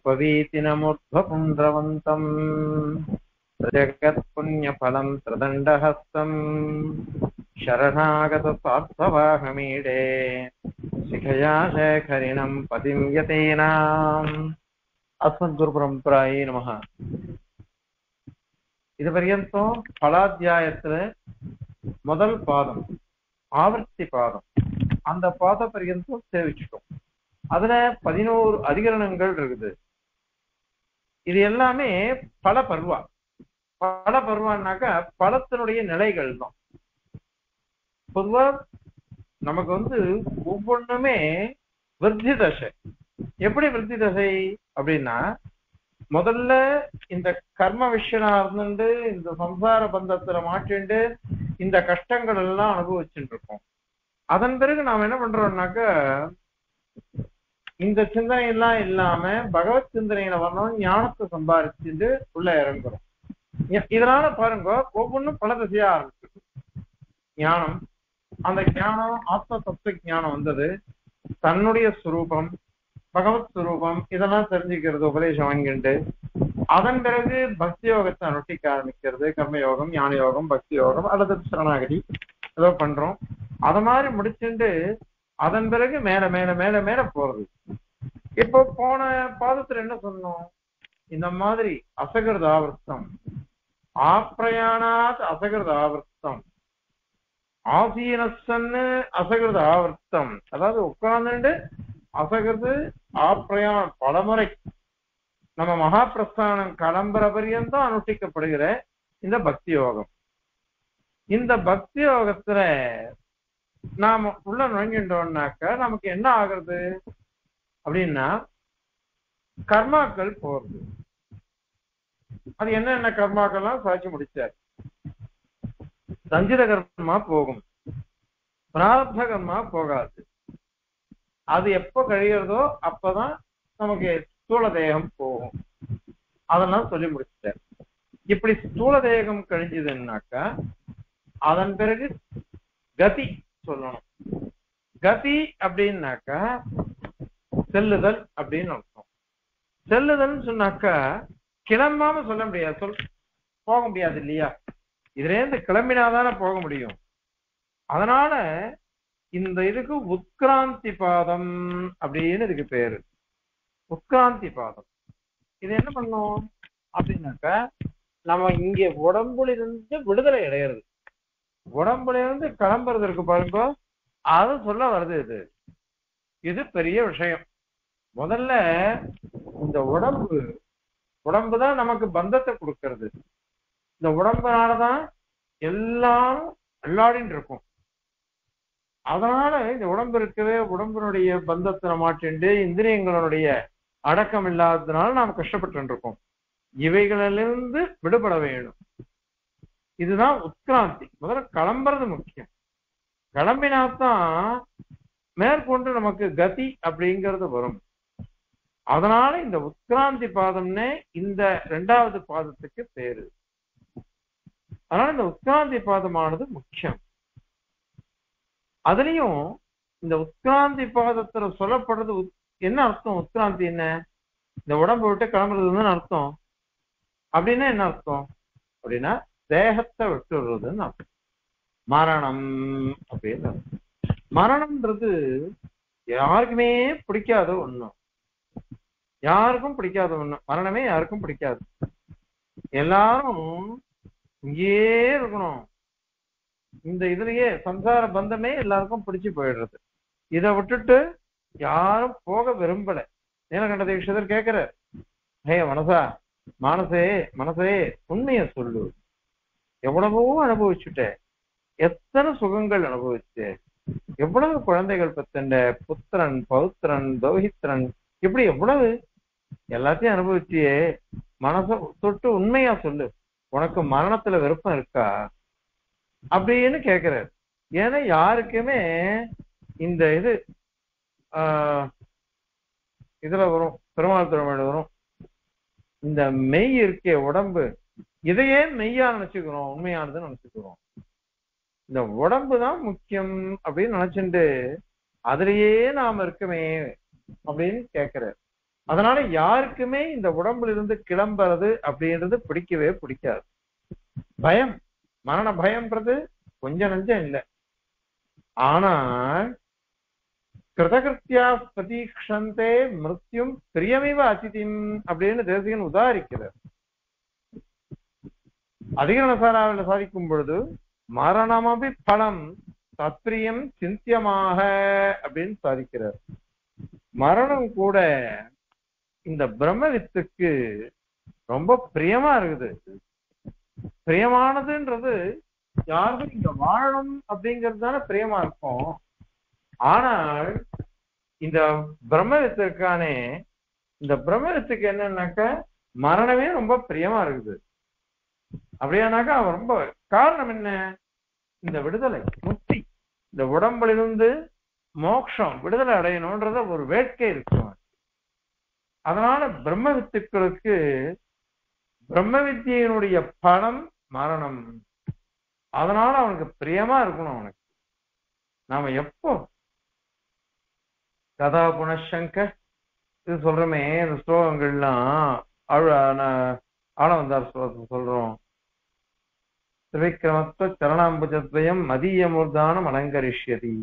त्ववीतिनमुर्ध्वपुण्ड्रवन्तम् जगत्पुण्यफलम् त्रिदण्डहस्तम् शरणागतस्वार्थवाहमीडे शिखया शेखरिणम् पतिम् यतीनाम् அஸ்மத்குருபரம்பராயே நமக இது பர்யந்தம் பலாத்தியாயத்துல முதல் பாதம் ஆவர்த்தி பாதம் அந்த பாத பர்யந்தம் சேவிச்சிட்டோம் அதுல பதினோரு அதிகரணங்கள் இருக்குது இது எல்லாமே பல பருவா பல பருவான்னாக்கா பழத்தினுடைய நிலைகள் தான் பொதுவா நமக்கு வந்து ஒவ்வொன்றுமே விருத்தி தசை எப்படி விருத்தி தசை அப்படின்னா முதல்ல இந்த கர்ம விஷயனா இருந்துட்டு இந்த சம்சார பந்தத்துல மாட்டிண்டு இந்த கஷ்டங்கள் எல்லாம் அனுபவிச்சுட்டு இருக்கோம் அதன் பிறகு நாம் என்ன பண்றோம்னாக்க இந்த சிந்தனை எல்லாம் இல்லாம பகவத் சிந்தனையில வரணும் ஞானத்தை சம்பாதிச்சுட்டு உள்ள இறங்குறோம் இதனால பாருங்க ஒவ்வொன்றும் பல திசையா ஆரம்பிச்சு ஞானம் அந்த ஞானம் ஆத்ம தத்துவ ஞானம் வந்தது தன்னுடைய சுரூபம் பகவத் சுரூபம் இதெல்லாம் தெரிஞ்சுக்கிறது உபதேசம் வாங்கிட்டு அதன் பிறகு பக்தி யோகத்தை அனுஷ்டிக்க ஆரம்பிக்கிறது கர்மயோகம் ஞான யோகம் பக்தி யோகம் அல்லது சரணாகதி ஏதோ பண்றோம் அத மாதிரி முடிச்சுட்டு அதன் பிறகு மேல மேல மேல மேல போறது இப்போ போன பாதத்துல என்ன சொன்னோம் இந்த மாதிரி அசகிருத ஆவர்த்தம் ஆப்ரயாணாத் அசகிருத ஆவர்த்தம் ஆசீனசன்னு அசகிருத ஆவர்த்தம் அதாவது உட்கார்ந்துட்டு அசகிறது ஆப்ரயாணம் பலமுறை நம்ம மகாபிரஸ்தானம் கிளம்புற பரியந்தம் அனுஷ்டிக்கப்படுகிற இந்த பக்தி யோகம் இந்த பக்தி யோகத்துல நாம உள்ள நுழைஞ்சிட்டோம்னாக்க நமக்கு என்ன ஆகுறது அப்படின்னா கர்மாக்கள் போறது அது என்னென்ன கர்மாக்கள்லாம் சாட்சி முடிச்சார் சஞ்சித கர்மா போகும் பிராரப்த கர்மா போகாது அது எப்ப கழிகிறதோ அப்பதான் நமக்கு ஸ்தூல தேகம் போகும் அதெல்லாம் சொல்லி முடிச்சிட்டார் இப்படி ஸ்தூல தேகம் கழிஞ்சதுன்னாக்கா அதன் பிறகு கதி சொல்லணும் கதி அப்படின்னாக்கா செல்லுதல் அப்படின்னு அர்த்தம் செல்லுதல்னு சொன்னாக்கா கிளம்பாம சொல்ல முடியாது சொல் போக முடியாது இல்லையா இதுல இருந்து கிளம்பினாதானே போக முடியும் அதனால இந்த இதுக்கு உத்கிராந்தி பாதம் அப்படின்னு இதுக்கு பேரு உத்கிராந்தி பாதம் இது என்ன பண்ணும் அப்படின்னாக்கா நம்ம இங்க உடம்புல இருந்து விடுதலை அடையிறது உடம்புல இருந்து கிளம்புறது இருக்கு பாருங்க அது சொல்ல வருது இது இது பெரிய விஷயம் முதல்ல இந்த உடம்பு உடம்பு தான் நமக்கு பந்தத்தை கொடுக்கறது இந்த உடம்புனாலதான் எல்லாம் எல்லாடின்னு இருக்கும் அதனால இந்த உடம்பு இருக்கவே உடம்பினுடைய பந்தத்தை மாட்டிண்டு இந்திரியங்களுடைய அடக்கம் இல்லாததுனால நாம் கஷ்டப்பட்டு இருக்கோம் இவைகளிலிருந்து விடுபட வேணும் இதுதான் உத்கிராந்தி முதல்ல கிளம்புறது முக்கியம் கிளம்பினாத்தான் மேற்கொண்டு நமக்கு கதி அப்படிங்கிறது வரும் அதனால இந்த உத்கிராந்தி பாதம்னே இந்த ரெண்டாவது பாதத்துக்கு பேரு அதனால இந்த உத்கிராந்தி பாதமானது முக்கியம் அதுலயும் இந்த உத்கிராந்தி பாதத்துல சொல்லப்படுறது என்ன அர்த்தம் உத்கிராந்தி என்ன இந்த உடம்பு விட்டு கிளம்புறதுன்னு அர்த்தம் அப்படின்னா என்ன அர்த்தம் அப்படின்னா தேகத்தை விட்டு விடுறதுன்னு அர்த்தம் மரணம் அப்படின்னு மரணம்ன்றது யாருக்குமே பிடிக்காத ஒண்ணும் யாருக்கும் பிடிக்காத ஒண்ணு மரணமே யாருக்கும் பிடிக்காது எல்லாரும் இங்கேயே இருக்கணும் இந்த இதுலயே சம்சார பந்தமே எல்லாருக்கும் பிடிச்சு போயிடுறது இதை விட்டுட்டு யாரும் போக விரும்பல நீலகண்ட தீட்சிதர் கேக்குற ஹே மனசா மனசே மனசே உண்மைய சொல்லு எவ்வளவோ அனுபவிச்சுட்ட எத்தனை சுகங்கள் அனுபவிச்சு எவ்வளவு குழந்தைகள் பத்தண்ட புத்திரன் பௌத்திரன் தௌஹித்திரன் இப்படி எவ்வளவு எல்லாத்தையும் அனுபவிச்சியே மனச தொட்டு உண்மையா சொல்லு உனக்கு மரணத்துல விருப்பம் இருக்கா அப்படின்னு கேக்குறாரு ஏன்னா யாருக்குமே இந்த இது ஆஹ் இதுல வரும் பெருமாள் திருமணம் வரும் இந்த மெய் இருக்கே உடம்பு இதையே மெய்யா நினைச்சுக்கிறோம் உண்மையானதுன்னு நினைச்சுக்கிறோம் இந்த உடம்பு தான் முக்கியம் அப்படின்னு நினைச்சுட்டு அதுலயே நாம இருக்குமே அப்படின்னு கேக்குறாரு அதனால யாருக்குமே இந்த உடம்புல இருந்து கிளம்புறது அப்படின்றது பிடிக்கவே பிடிக்காது பயம் மரண பயம்ன்றது கொஞ்சம் நஞ்சம் இல்லை ஆனால் கிருதகிருத்தியா பிரதீக்ஷந்தே மிருத்யும் பிரியமிவ அதிதிம் அப்படின்னு தேசிகன் உதாரிக்கிறார் அதிகரணசாராவில் சாதிக்கும் பொழுது மரணமபி பலம் தத்பிரியம் சிந்தியமாக அப்படின்னு சாதிக்கிறார் மரணம் கூட இந்த பிரம்மவித்துக்கு ரொம்ப பிரியமா இருக்குது பிரியமானதுன்றது யாருக்கும் இங்க வாழணும் அப்படிங்கிறது தானே பிரியமா இருக்கும் ஆனால் இந்த பிரம்மவித்திற்கானே இந்த பிரம்மவித்துக்கு என்னன்னாக்க மரணமே ரொம்ப பிரியமா இருக்குது அப்படியானாக்கா அவன் ரொம்ப காரணம் என்ன இந்த விடுதலை முக்தி இந்த உடம்பிலிருந்து மோட்சம் விடுதலை அடையணும்ன்றத ஒரு வேட்கை இருக்கு அவனுக்கு. அதனால பிரம்ம வித்துக்களுக்கு பிரம்ம வித்தியினுடைய பலம் மரணம் அதனால அவனுக்கு பிரியமா இருக்கணும் அவனுக்கு நாம எப்போ கதா புனஷங்க இது சொல்றோமே இந்த ஸ்லோகங்கள்லாம் அழ ஆள வந்தார் ஸ்லோகத்தை சொல்றோம் திரிவிக்ரமத்துவ சரணாம்புஜத்வயம் மதியமூர்தானம் அலங்கரிஷ்யதி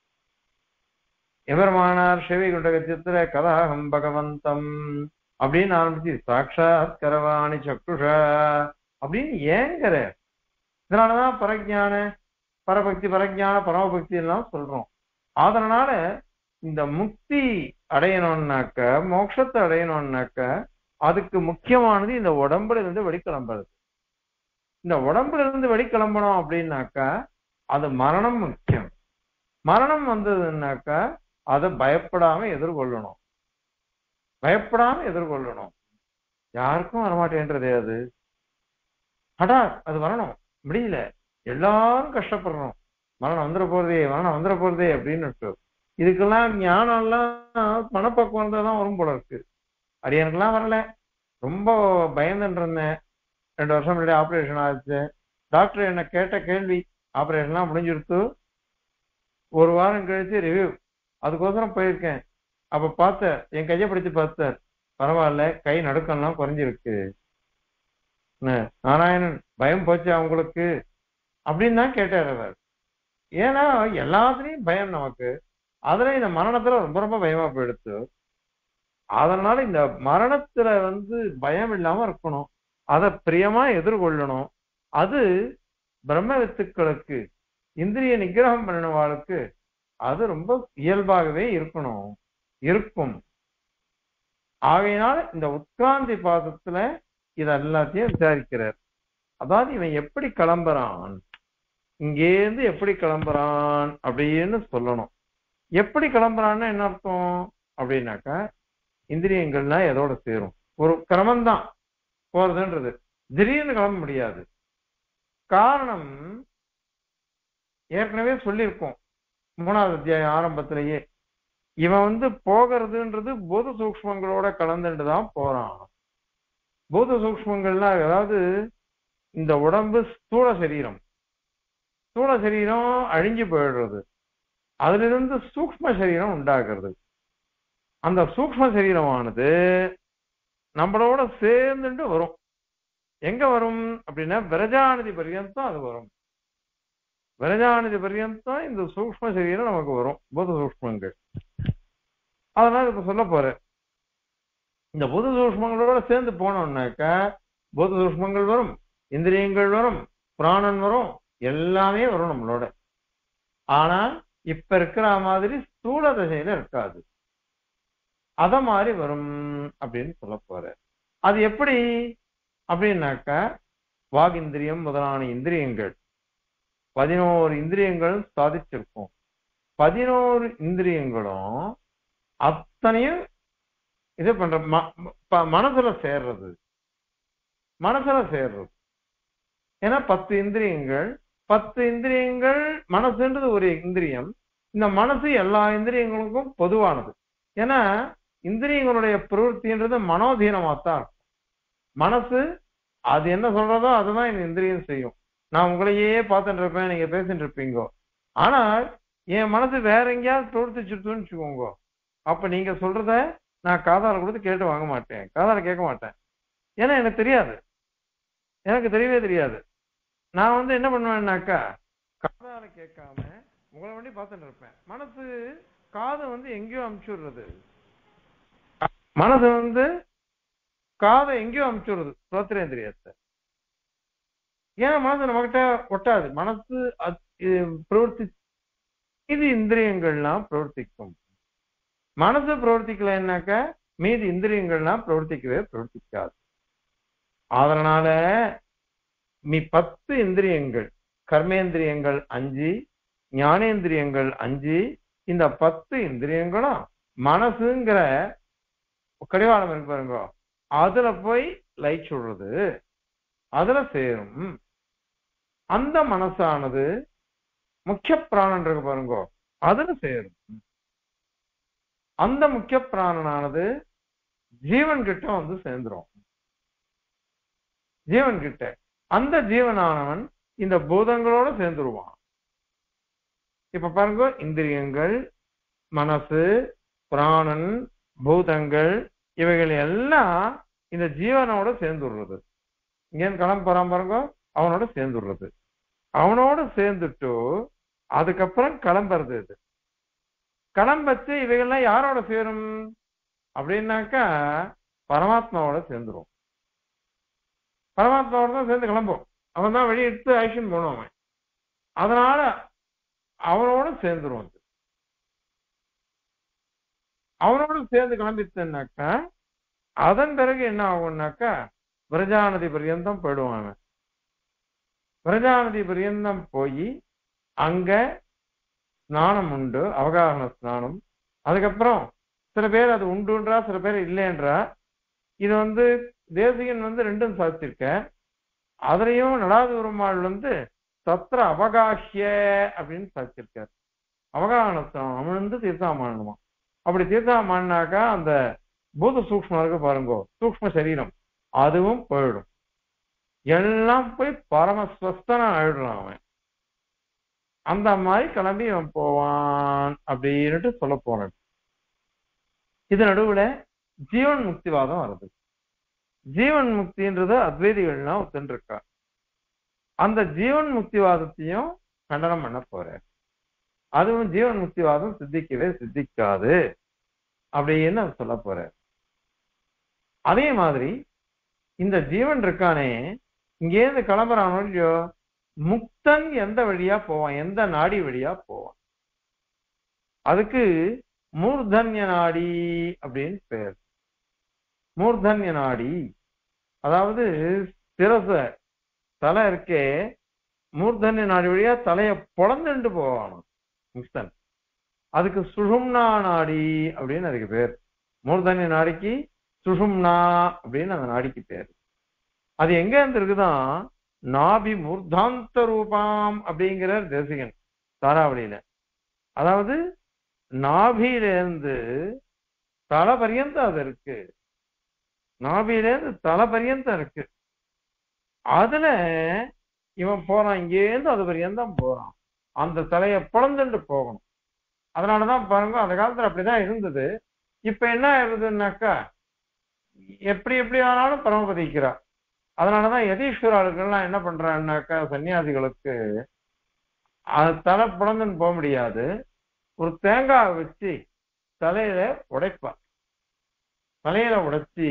எவருமானார் சிவை குண்டகத்தியத்துல கதாகம் பகவந்தம் அப்படின்னு ஆரம்பிச்சு சாட்சாத் கரவாணி சக்ஷுஷா அப்படின்னு ஏங்கிற இதனாலதான் பரஜான பரபக்தி பரஜான பரமபக்தி எல்லாம் சொல்றோம் அதனால இந்த முக்தி அடையணும்னாக்க மோட்சத்தை அடையணும்னாக்க அதுக்கு முக்கியமானது இந்த உடம்புல இருந்து வெளிக்கிளம்புறது இந்த உடம்புல இருந்து வெளிக்கிளம்பணும் அப்படின்னாக்கா அது மரணம் முக்கியம் மரணம் வந்ததுன்னாக்கா அதை பயப்படாம எதிர்கொள்ளணும் பயப்படாம எதிர்கொள்ளணும் யாருக்கும் வரமாட்டேன்றதே அது அடா அது வரணும் முடியல எல்லாரும் கஷ்டப்படுறோம் மரணம் வந்துட போறதே மரணம் வந்துட போறதே அப்படின்னு இதுக்கெல்லாம் ஞானம் எல்லாம் மனப்பக்குவம் இருந்தா தான் வரும் போல இருக்கு அது எனக்கெல்லாம் வரல ரொம்ப பயந்துட்டு இருந்தேன் ரெண்டு வருஷம் முன்னாடி ஆப்ரேஷன் ஆச்சு டாக்டர் என்ன கேட்ட கேள்வி ஆப்ரேஷன்லாம் முடிஞ்சிருத்து ஒரு வாரம் கழிச்சு ரிவ்யூ அதுக்கோசரம் போயிருக்கேன் அப்ப பார்த்த என் கையை பிடிச்சு பார்த்தார் பரவாயில்ல கை நடுக்கம்லாம் குறைஞ்சிருக்கு என்ன, நாராயணன் பயம் போச்சு அவங்களுக்கு அப்படின்னு தான் கேட்டார் அவர் ஏன்னா எல்லாத்துலயும் பயம் நமக்கு அதுல இந்த மரணத்துல ரொம்ப ரொம்ப பயமா போயிடுச்சு அதனால இந்த மரணத்துல வந்து பயம் இல்லாம இருக்கணும் அதை பிரியமா எதிர்கொள்ளணும் அது பிரம்ம வித்துக்களுக்கு இந்திரிய நிகிரகம் பண்ணினவாளுக்கு அது ரொம்ப இயல்பாகவே இருக்கணும் இருக்கும் ஆகையினால் இந்த உட்கிராந்தி பாதத்துல இது எல்லாத்தையும் விசாரிக்கிறார் அதாவது இவன் எப்படி கிளம்புறான் இங்கேருந்து எப்படி கிளம்புறான் அப்படின்னு சொல்லணும் எப்படி கிளம்புறான்னு என்ன அர்த்தம் அப்படின்னாக்கா இந்திரியங்கள்லாம் எதோட சேரும் ஒரு கிரமம்தான் போறதுன்றது திடீர்னு கிளம்ப முடியாது காரணம் ஏற்கனவே சொல்லியிருக்கோம் மூணாவது அத்தியாயம் ஆரம்பத்திலேயே இவன் வந்து போகிறதுன்றது பூத சூக்ஷ்மங்களோட கலந்துட்டு தான் போறான் பூத சூக்ஷ்மங்கள்லாம் அதாவது இந்த உடம்பு ஸ்தூல சரீரம் ஸ்தூல சரீரம் அழிஞ்சு போயிடுறது அதுல இருந்து சூக்ஷ்ம சரீரம் உண்டாகிறது அந்த சூக்ஷ்ம சரீரமானது நம்மளோட சேர்ந்துட்டு வரும் எங்க வரும் அப்படின்னா விரஜாநிதி பர்யந்தம் அது வரும் விரஜாநிதி பர்யந்தம் இந்த சூக்ஷ்ம சரீரம் நமக்கு வரும் பூத சூக்ஷ்மங்கள் அதனால இப்ப சொல்ல போறேன் இந்த பூத சூக்ஷ்மங்களோட சேர்ந்து போனோம்னாக்கா பூத சூக்ஷ்மங்கள் வரும் இந்திரியங்கள் வரும் பிராணன் வரும் எல்லாமே வரும் நம்மளோட ஆனா இப்ப இருக்கிற மாதிரி ஸ்தூல தசையில இருக்காது அத மாதிரி வரும் அப்படின்னு சொல்ல போற அது எப்படி அப்படின்னாக்கா வாகிந்திரியம் முதலான இந்திரியங்கள் பதினோரு இந்திரியங்கள் சாதிச்சிருக்கும் பதினோரு இந்திரியங்களும் அத்தனையும் இது பண்ற ம- ப- மனசுல சேர்றது மனசுல சேர்றது ஏன்னா பத்து இந்திரியங்கள் பத்து இந்திரியங்கள் மனசுன்றது ஒரு இந்திரியம் இந்த மனசு எல்லா இந்திரியங்களுக்கும் பொதுவானது ஏன்னா இந்திரியங்களுடைய பிரவൃத்தின்றது மனோதீனமாத்தான் இருக்கும் மனசு அது என்ன சொல்றதோ அதுதான் இந்த இந்திரியம் செய்யும் நான் உங்களையே பார்த்துட்டு இருப்பேன் நீங்க பேசிட்டு இருப்பீங்க ஆனால் என் மனசு வேற எங்கேயாவது பிரவர்த்திச்சுட்டுன்னு வச்சுக்கோங்க அப்ப நீங்க சொல்றத நான் காதால கொடுத்து கேட்டு வாங்க மாட்டேன் காதால கேட்க மாட்டேன் ஏன்னா எனக்கு தெரியாது எனக்கு தெரியவே தெரியாது நான் வந்து என்ன பண்ணுவேன்னாக்கா காதால கேட்காம உங்களை வண்டி பார்த்துட்டு இருப்பேன் மனசு காதை வந்து எங்கேயோ அமுச்சு விடுறது மனசு வந்து காதை எங்கேயோ அமுச்சு விடுறது ஸ்ரோத்திரேந்திரியத்தை ஏன்னா மனசு நம்மகிட்ட ஒட்டாது மனசு அத்- இது பிரவர்த்தி இது இந்திரியங்கள்லாம் பிரவர்த்திக்கும் மனசு பிரவர்த்திக்கலைன்னாக்கா மீதி இந்திரியங்கள்லாம் பிரவர்த்திக்கவே பிரவர்த்திக்காது அதனால மீ பத்து இந்திரியங்கள் கர்மேந்திரியங்கள் அஞ்சு ஞானேந்திரியங்கள் அஞ்சு இந்த பத்து இந்திரியங்களும் மனசுங்கிற கடிவாளம் இருக்கு பாருங்க அதுல போய் லைட் சொல்றது அதுல சேரும் அந்த மனசானது முக்கிய பிராணன் இருக்கு பாருங்க அதுல சேரும் அந்த முக்கிய பிராணனானது ஜீவன் கிட்ட வந்து சேர்ந்துரும் ஜீவன் கிட்ட அந்த ஜீவனானவன் இந்த பூதங்களோட சேர்ந்துருவான் இப்ப பாருங்க இந்திரியங்கள் மனசு பிராணன் பூதங்கள் இவைகள் எல்லாம் இந்த ஜீவனோட சேர்ந்துடுறது இங்கேருந்து கிளம்ப போறான் பாருங்க அவனோட சேர்ந்துடுறது அவனோட சேர்ந்துட்டு அதுக்கப்புறம் கிளம்புறது இது கிளம்பச்சு இவைகள்லாம் யாரோட சேரும் அப்படின்னாக்கா பரமாத்மாவோட சேர்ந்துரும் பரமாத்மாவோட தான் சேர்ந்து கிளம்பும் அவன் தான் வெளியே எடுத்து ஆக்ஷன் போகணும் அவன் அதனால அவனோட சேர்ந்துரும் அது அவனோட சேர்ந்து கிளம்பிச்சுனாக்கா அதன் பிறகு என்ன ஆகும்னாக்கா விரஜாநதி பரியந்தம் போயிடுவான் அவன் விரஜாநதி பரியந்தம் போய் அங்க ஸ்நானம் உண்டு அவகாகன ஸ்நானம் அதுக்கப்புறம் சில பேர் அது உண்டுன்றா சில பேர் இல்லைன்றா இது வந்து தேசிகன் வந்து ரெண்டும் சாதிச்சிருக்க அதுலயும் நடாதூரமாள் வந்து தத்திர அவகாஹ்ய அப்படின்னு சாதிச்சிருக்கார் அவகாகன ஸ்நானம் அவன் வந்து தீர்த்தாமானமா அப்படி தீர்த்தாமானாக்கா அந்த பூத சூக்ஷ்மம் இருக்கு பாருங்க சூக்ஷ்ம சரீரம் அதுவும் போயிடும் எல்லாம் போய் பரமஸ்வஸ்தனா ஆயிடுறான் அவன் அந்த மாதிரி கிளம்பி அவன் போவான் அப்படின்னுட்டு சொல்ல போறேன் இது நடுவுல ஜீவன் முக்திவாதம் வருது ஜீவன் முக்தின்றது அத்வைதிகள்லாம் ஒத்துன்னு இருக்கா அந்த ஜீவன் முக்திவாதத்தையும் கண்டனம் பண்ண போறார் அதுவும் ஜீவன் முக்திவாதம் சித்திக்கவே சித்திக்காது அப்படின்னு அவர் சொல்ல போறார் அதே மாதிரி இந்த ஜீவன் இருக்கானே இங்கேருந்து கிளம்புறானோ இல்லையோ முக்தன் எந்த வழியா போவான் எந்த நாடி வழியா போவான் அதுக்கு மூர்தன்ய நாடி அப்படின்னு பேர் மூர்தன்ய நாடி அதாவது சிரச தலை இருக்கே மூர்தன்ய நாடி வழியா தலைய பொழந்துட்டு போவான் முக்தன் அதுக்கு சுஷும்னா நாடி அப்படின்னு அதுக்கு பேர் மூர்தன்ய நாடிக்கு சுஷும்னா அப்படின்னு அந்த நாடிக்கு பேர் அது எங்க இருந்து இருக்குதான் நாபி மூர்தாந்த ரூபாம் அப்படிங்கிற தேசிகன் தாராவளியில அதாவது நாபியில இருந்து தலை பரியந்தம் அது இருக்கு நாபியில இருந்து தலை பரியந்தம் இருக்கு அதுல இவன் போறான் இங்கேருந்து அது பரியந்தம் போறான் அந்த தலையை பிளந்துட்டு போகணும் அதனாலதான் பாருங்க அந்த காலத்துல அப்படிதான் இருந்தது இப்ப என்ன ஆயிருதுன்னாக்கா எப்படி எப்படி ஆனாலும் பரமபதிக்கிறா அதனாலதான் யதீஸ்வராளுக்கெல்லாம் என்ன பண்றான்னாக்கா சன்னியாசிகளுக்கு அது தலை புலந்துன்னு போக முடியாது ஒரு தேங்காய் வச்சு தலையில உடைப்பா தலையில உடைச்சி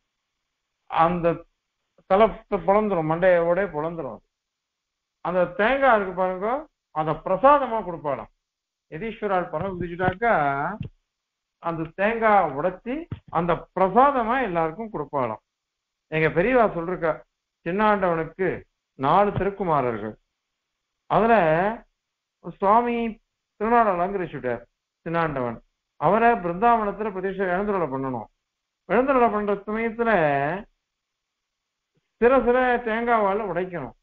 அந்த தலை புலந்துரும் மண்டையோட புலந்துரும் அந்த தேங்காய் இருக்கு பாருங்க அத பிரசாதமா கொடுப்பாளாம் யதீஸ்வரால் பணம் விதிச்சுட்டாக்கா அந்த தேங்காய் உடைச்சி அந்த பிரசாதமா எல்லாருக்கும் கொடுப்பாளாம் எங்க பெரியவா சொல்றா சின்னாண்டவனுக்கு நாலு திருக்குமாரர்கள் அதுல சுவாமி திருநாடு அலங்கரிச்சுட்டார் சின்னாண்டவன் அவரை பிருந்தாவனத்துல பிரதிஷ்ட எழுந்துருளை பண்ணணும் எழுந்துருளை பண்ற சமயத்துல சில சில தேங்காவால உடைக்கணும்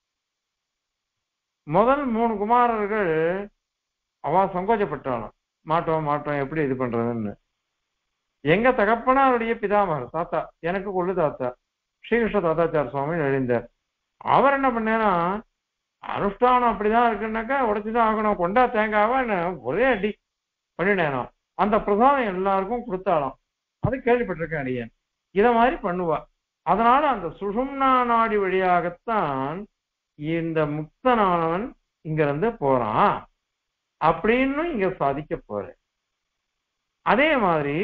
முதல் மூணு குமாரர்கள் அவ சங்கோச்சப்பட்டாலும் மாட்டோம் மாட்டோம் எப்படி இது பண்றதுன்னு எங்க தகப்பனாருடைய பிதாமகர் தாத்தா எனக்கு கொள்ளு தாத்தா ஸ்ரீகிருஷ்ண தாத்தாச்சார சுவாமி எழுந்தார் அவர் என்ன பண்ணேன்னா அனுஷ்டானம் அப்படிதான் இருக்குன்னாக்கா உடைச்சுதான் ஆகணும் கொண்டா தேங்காவா ஒரே அடி பண்ணினேனா அந்த பிரசாதம் எல்லாருக்கும் கொடுத்தாலாம் அது கேள்விப்பட்டிருக்கேன் அடியேன் இத மாதிரி பண்ணுவா அதனால அந்த சுஷும்னா நாடி வழியாகத்தான் இந்த முக்தனானவன் இங்க இருந்து போறான் அப்படின்னு இங்க சாதிக்க போற அதே மாதிரி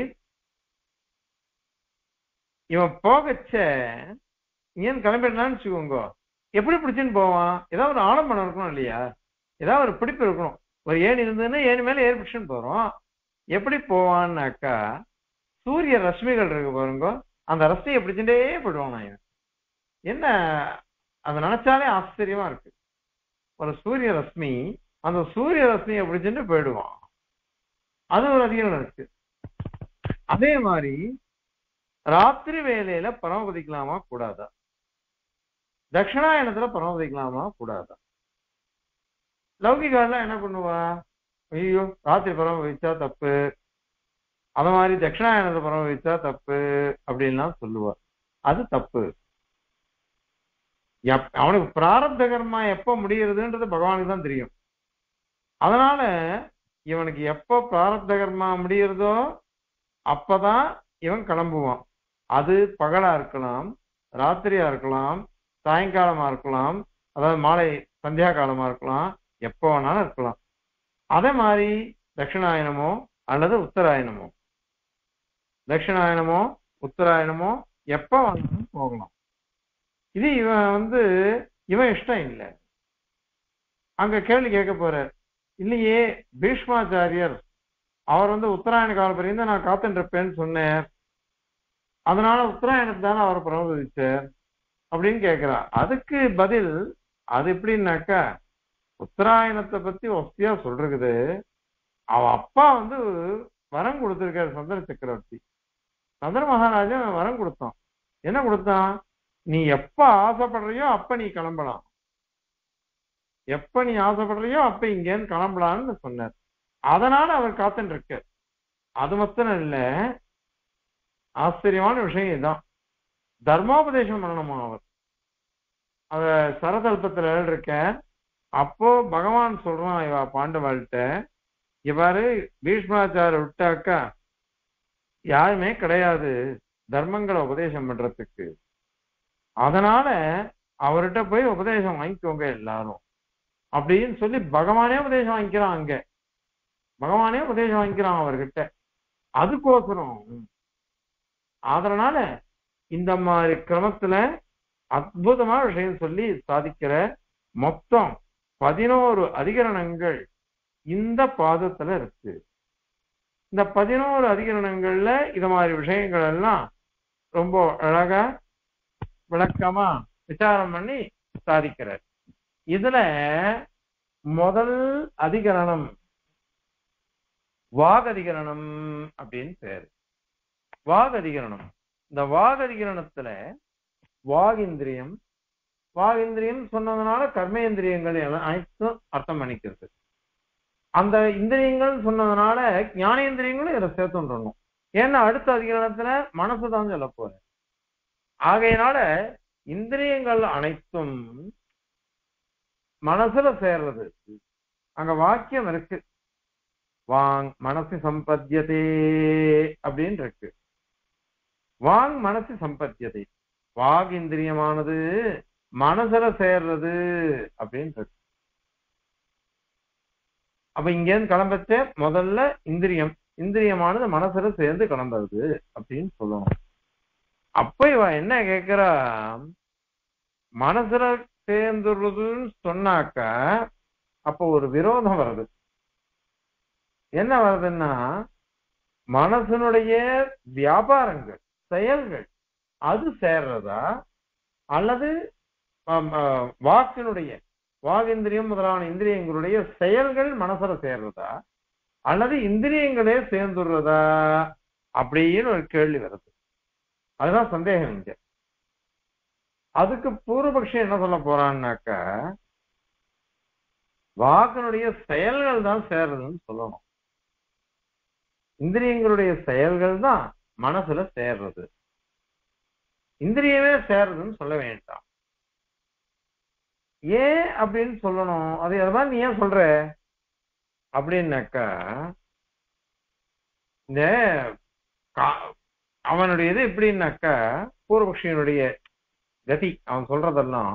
இவன் போகச்ச இங்கேருந்து கிளம்பிடலாம்னு வச்சுக்கோங்க எப்படி பிடிச்சுன்னு போவான் ஏதாவது ஒரு ஆலம்பனம் இருக்கணும் இல்லையா ஏதாவது ஒரு பிடிப்பு இருக்கணும் ஒரு ஏணி இருந்ததுன்னா ஏணி மேல ஏறி பிடிச்சுன்னு போறோம் எப்படி போவான்னாக்கா சூரிய ரஷ்மிகள் இருக்கு பாருங்க அந்த ரஷ்மியை பிடிச்சுட்டே போயிடுவான் நான் இவன் என்ன அதை நினைச்சாலே ஆச்சரியமா இருக்கு ஒரு சூரிய ரஷ்மி அந்த சூரிய ரஷ்மியை பிடிச்சுட்டு போயிடுவான் அது ஒரு அதிகம் இருக்கு அதே மாதிரி ராத்திரி வேலையில பரமபதிக்கலாமா கூடாதா தட்சிணாயனத்துல பரமபதிக்கலாமா கூடாதா லௌகிகாலாம் என்ன பண்ணுவா ஐயோ ராத்திரி பரமபதிச்சா தப்பு அத மாதிரி தட்சிணாயனத்தை பரமபதிச்சா தப்பு அப்படின்லாம் சொல்லுவா அது தப்பு எப்- அவனுக்கு பிராரப்த கர்மா எப்ப முடியறதுன்றது பகவானுக்கு தான் தெரியும் அதனால இவனுக்கு எப்ப பிராரப்த கர்மா முடியறதோ அப்பதான் இவன் கிளம்புவான் அது பகலா இருக்கலாம் ராத்திரியா இருக்கலாம் சாயங்காலமா இருக்கலாம் அதாவது மாலை சந்தியா காலமா இருக்கலாம் எப்போ வேணாலும் இருக்கலாம் அதே மாதிரி தட்சிணாயனமோ அல்லது உத்தராயணமோ தட்சிணாயனமோ உத்தராயணமோ எப்ப வேணாலும் போகலாம் இது இவன் வந்து இவன் இஷ்டம் இல்லை அங்க கேள்வி கேட்க போறார் இல்லையே பீஷ்மாச்சாரியர் அவர் வந்து உத்தராயண காலம் வரையும் நான் காத்துட்டு இருப்பேன்னு சொன்னார் அதனால உத்தராயணத்தை தானே அவர் பிரபோதிச்சார் அப்படின்னு கேட்கிறார் அதுக்கு பதில் அது எப்படின்னாக்கா உத்தராயணத்தை பத்தி ஒஸ்தியா சொல்றது அவ அப்பா வந்து வரம் கொடுத்திருக்காரு சந்திர சக்கரவர்த்தி சந்திர மகாராஜன் வரம் கொடுத்தான் என்ன கொடுத்தான் நீ எப்ப ஆசைப்படுறியோ அப்ப நீ கிளம்பலாம் எப்ப நீ ஆசைப்படுறியோ அப்ப இங்கேருந்து கிளம்பலாம்னு சொன்னார் அதனால அவர் காத்துட்டு இருக்கார் அது மாத்திரம் இல்ல ஆச்சரியமான விஷயம் இதுதான் தர்மோபதேசம் பண்ணணுமா அவர் அத சரதல்பத்துல இருக்க அப்போ பகவான் சொல்றான் இவ பாண்டவாள்கிட்ட இவ்வாறு பீஷ்மாச்சார விட்டாக்கா யாருமே கிடையாது தர்மங்களை உபதேசம் பண்றதுக்கு அதனால அவர்கிட்ட போய் உபதேசம் வாங்கிக்கோங்க எல்லாரும் அப்படின்னு சொல்லி பகவானே உபதேசம் வாங்கிக்கிறான் அங்க பகவானே உபதேசம் வாங்கிக்கிறான் அவர்கிட்ட அதுக்கோசரம் அதனால இந்த மாதிரி கிரமத்துல அற்புதமான விஷயம் சொல்லி சாதிக்கிற மொத்தம் பதினோரு அதிகரணங்கள் இந்த பாதத்துல இருக்கு இந்த பதினோரு அதிகரணங்கள்ல இது மாதிரி விஷயங்கள் எல்லாம் ரொம்ப அழகா விளக்கமா விசாரம் பண்ணி சாதிக்கிறார் இதுல முதல் அதிகரணம் வாகதிகரணம் அப்படின்னு பேரு வாகதிகரணம் இந்த வாகதிகரணத்துல வாகிந்திரியம் வாகிந்திரியம் சொன்னதுனால கர்மேந்திரியங்கள் எல்லாம் அனைத்தும் அர்த்தம் பண்ணிக்கிறது அந்த இந்திரியங்கள் சொன்னதுனால ஞானேந்திரியங்களும் இதை சேர்த்துன்றணும் ஏன்னா அடுத்த அதிகரணத்துல மனசு தான் சொல்ல போறேன் ஆகையினால இந்திரியங்கள் அனைத்தும் மனசுல சேர்றது அங்க வாக்கியம் இருக்கு வாங் மனசு சம்பத்தியதே அப்படின்னு இருக்கு வாங் மனசு சம்பத்தியதை வாக் இந்திரியமானது மனசுல சேர்றது அப்படின்னு இருக்கு அப்ப இங்க இருந்து கிளம்பச்ச முதல்ல இந்திரியம் இந்திரியமானது மனசுல சேர்ந்து கிளம்புறது அப்படின்னு சொல்லணும் அப்ப இவ என்ன கேக்குறா மனசுல சேர்ந்துடுறதுன்னு சொன்னாக்க அப்போ ஒரு விரோதம் வருது என்ன வருதுன்னா மனசனுடைய வியாபாரங்கள் செயல்கள் அது சேர்றதா அல்லது ஆம், ஆ, வாக்கினுடைய வாகிந்திரியம் முதலான இந்திரியங்களுடைய செயல்கள் மனசுல சேர்றதா அல்லது இந்திரியங்களே சேர்ந்துடுறதா அப்படின்னு ஒரு கேள்வி வருது அதுதான் சந்தேகம் இங்க அதுக்கு பூர்வபக்ஷம் என்ன சொல்ல போறான்னாக்க வாக்கினுடைய செயல்கள் தான் சேர்றதுன்னு சொல்லணும் இந்திரியங்களுடைய செயல்கள் தான் மனசுல சேர்றது இந்திரியமே சேர்றதுன்னு சொல்ல வேண்டாம் ஏன் அப்படின்னு சொல்லணும் அது எதாவது நீ ஏன் சொல்ற அப்படின்னாக்கா இந்த கா- அவனுடைய இது எப்படின்னாக்கா பூர்வபக்ஷியனுடைய கதி அவன் சொல்றதெல்லாம்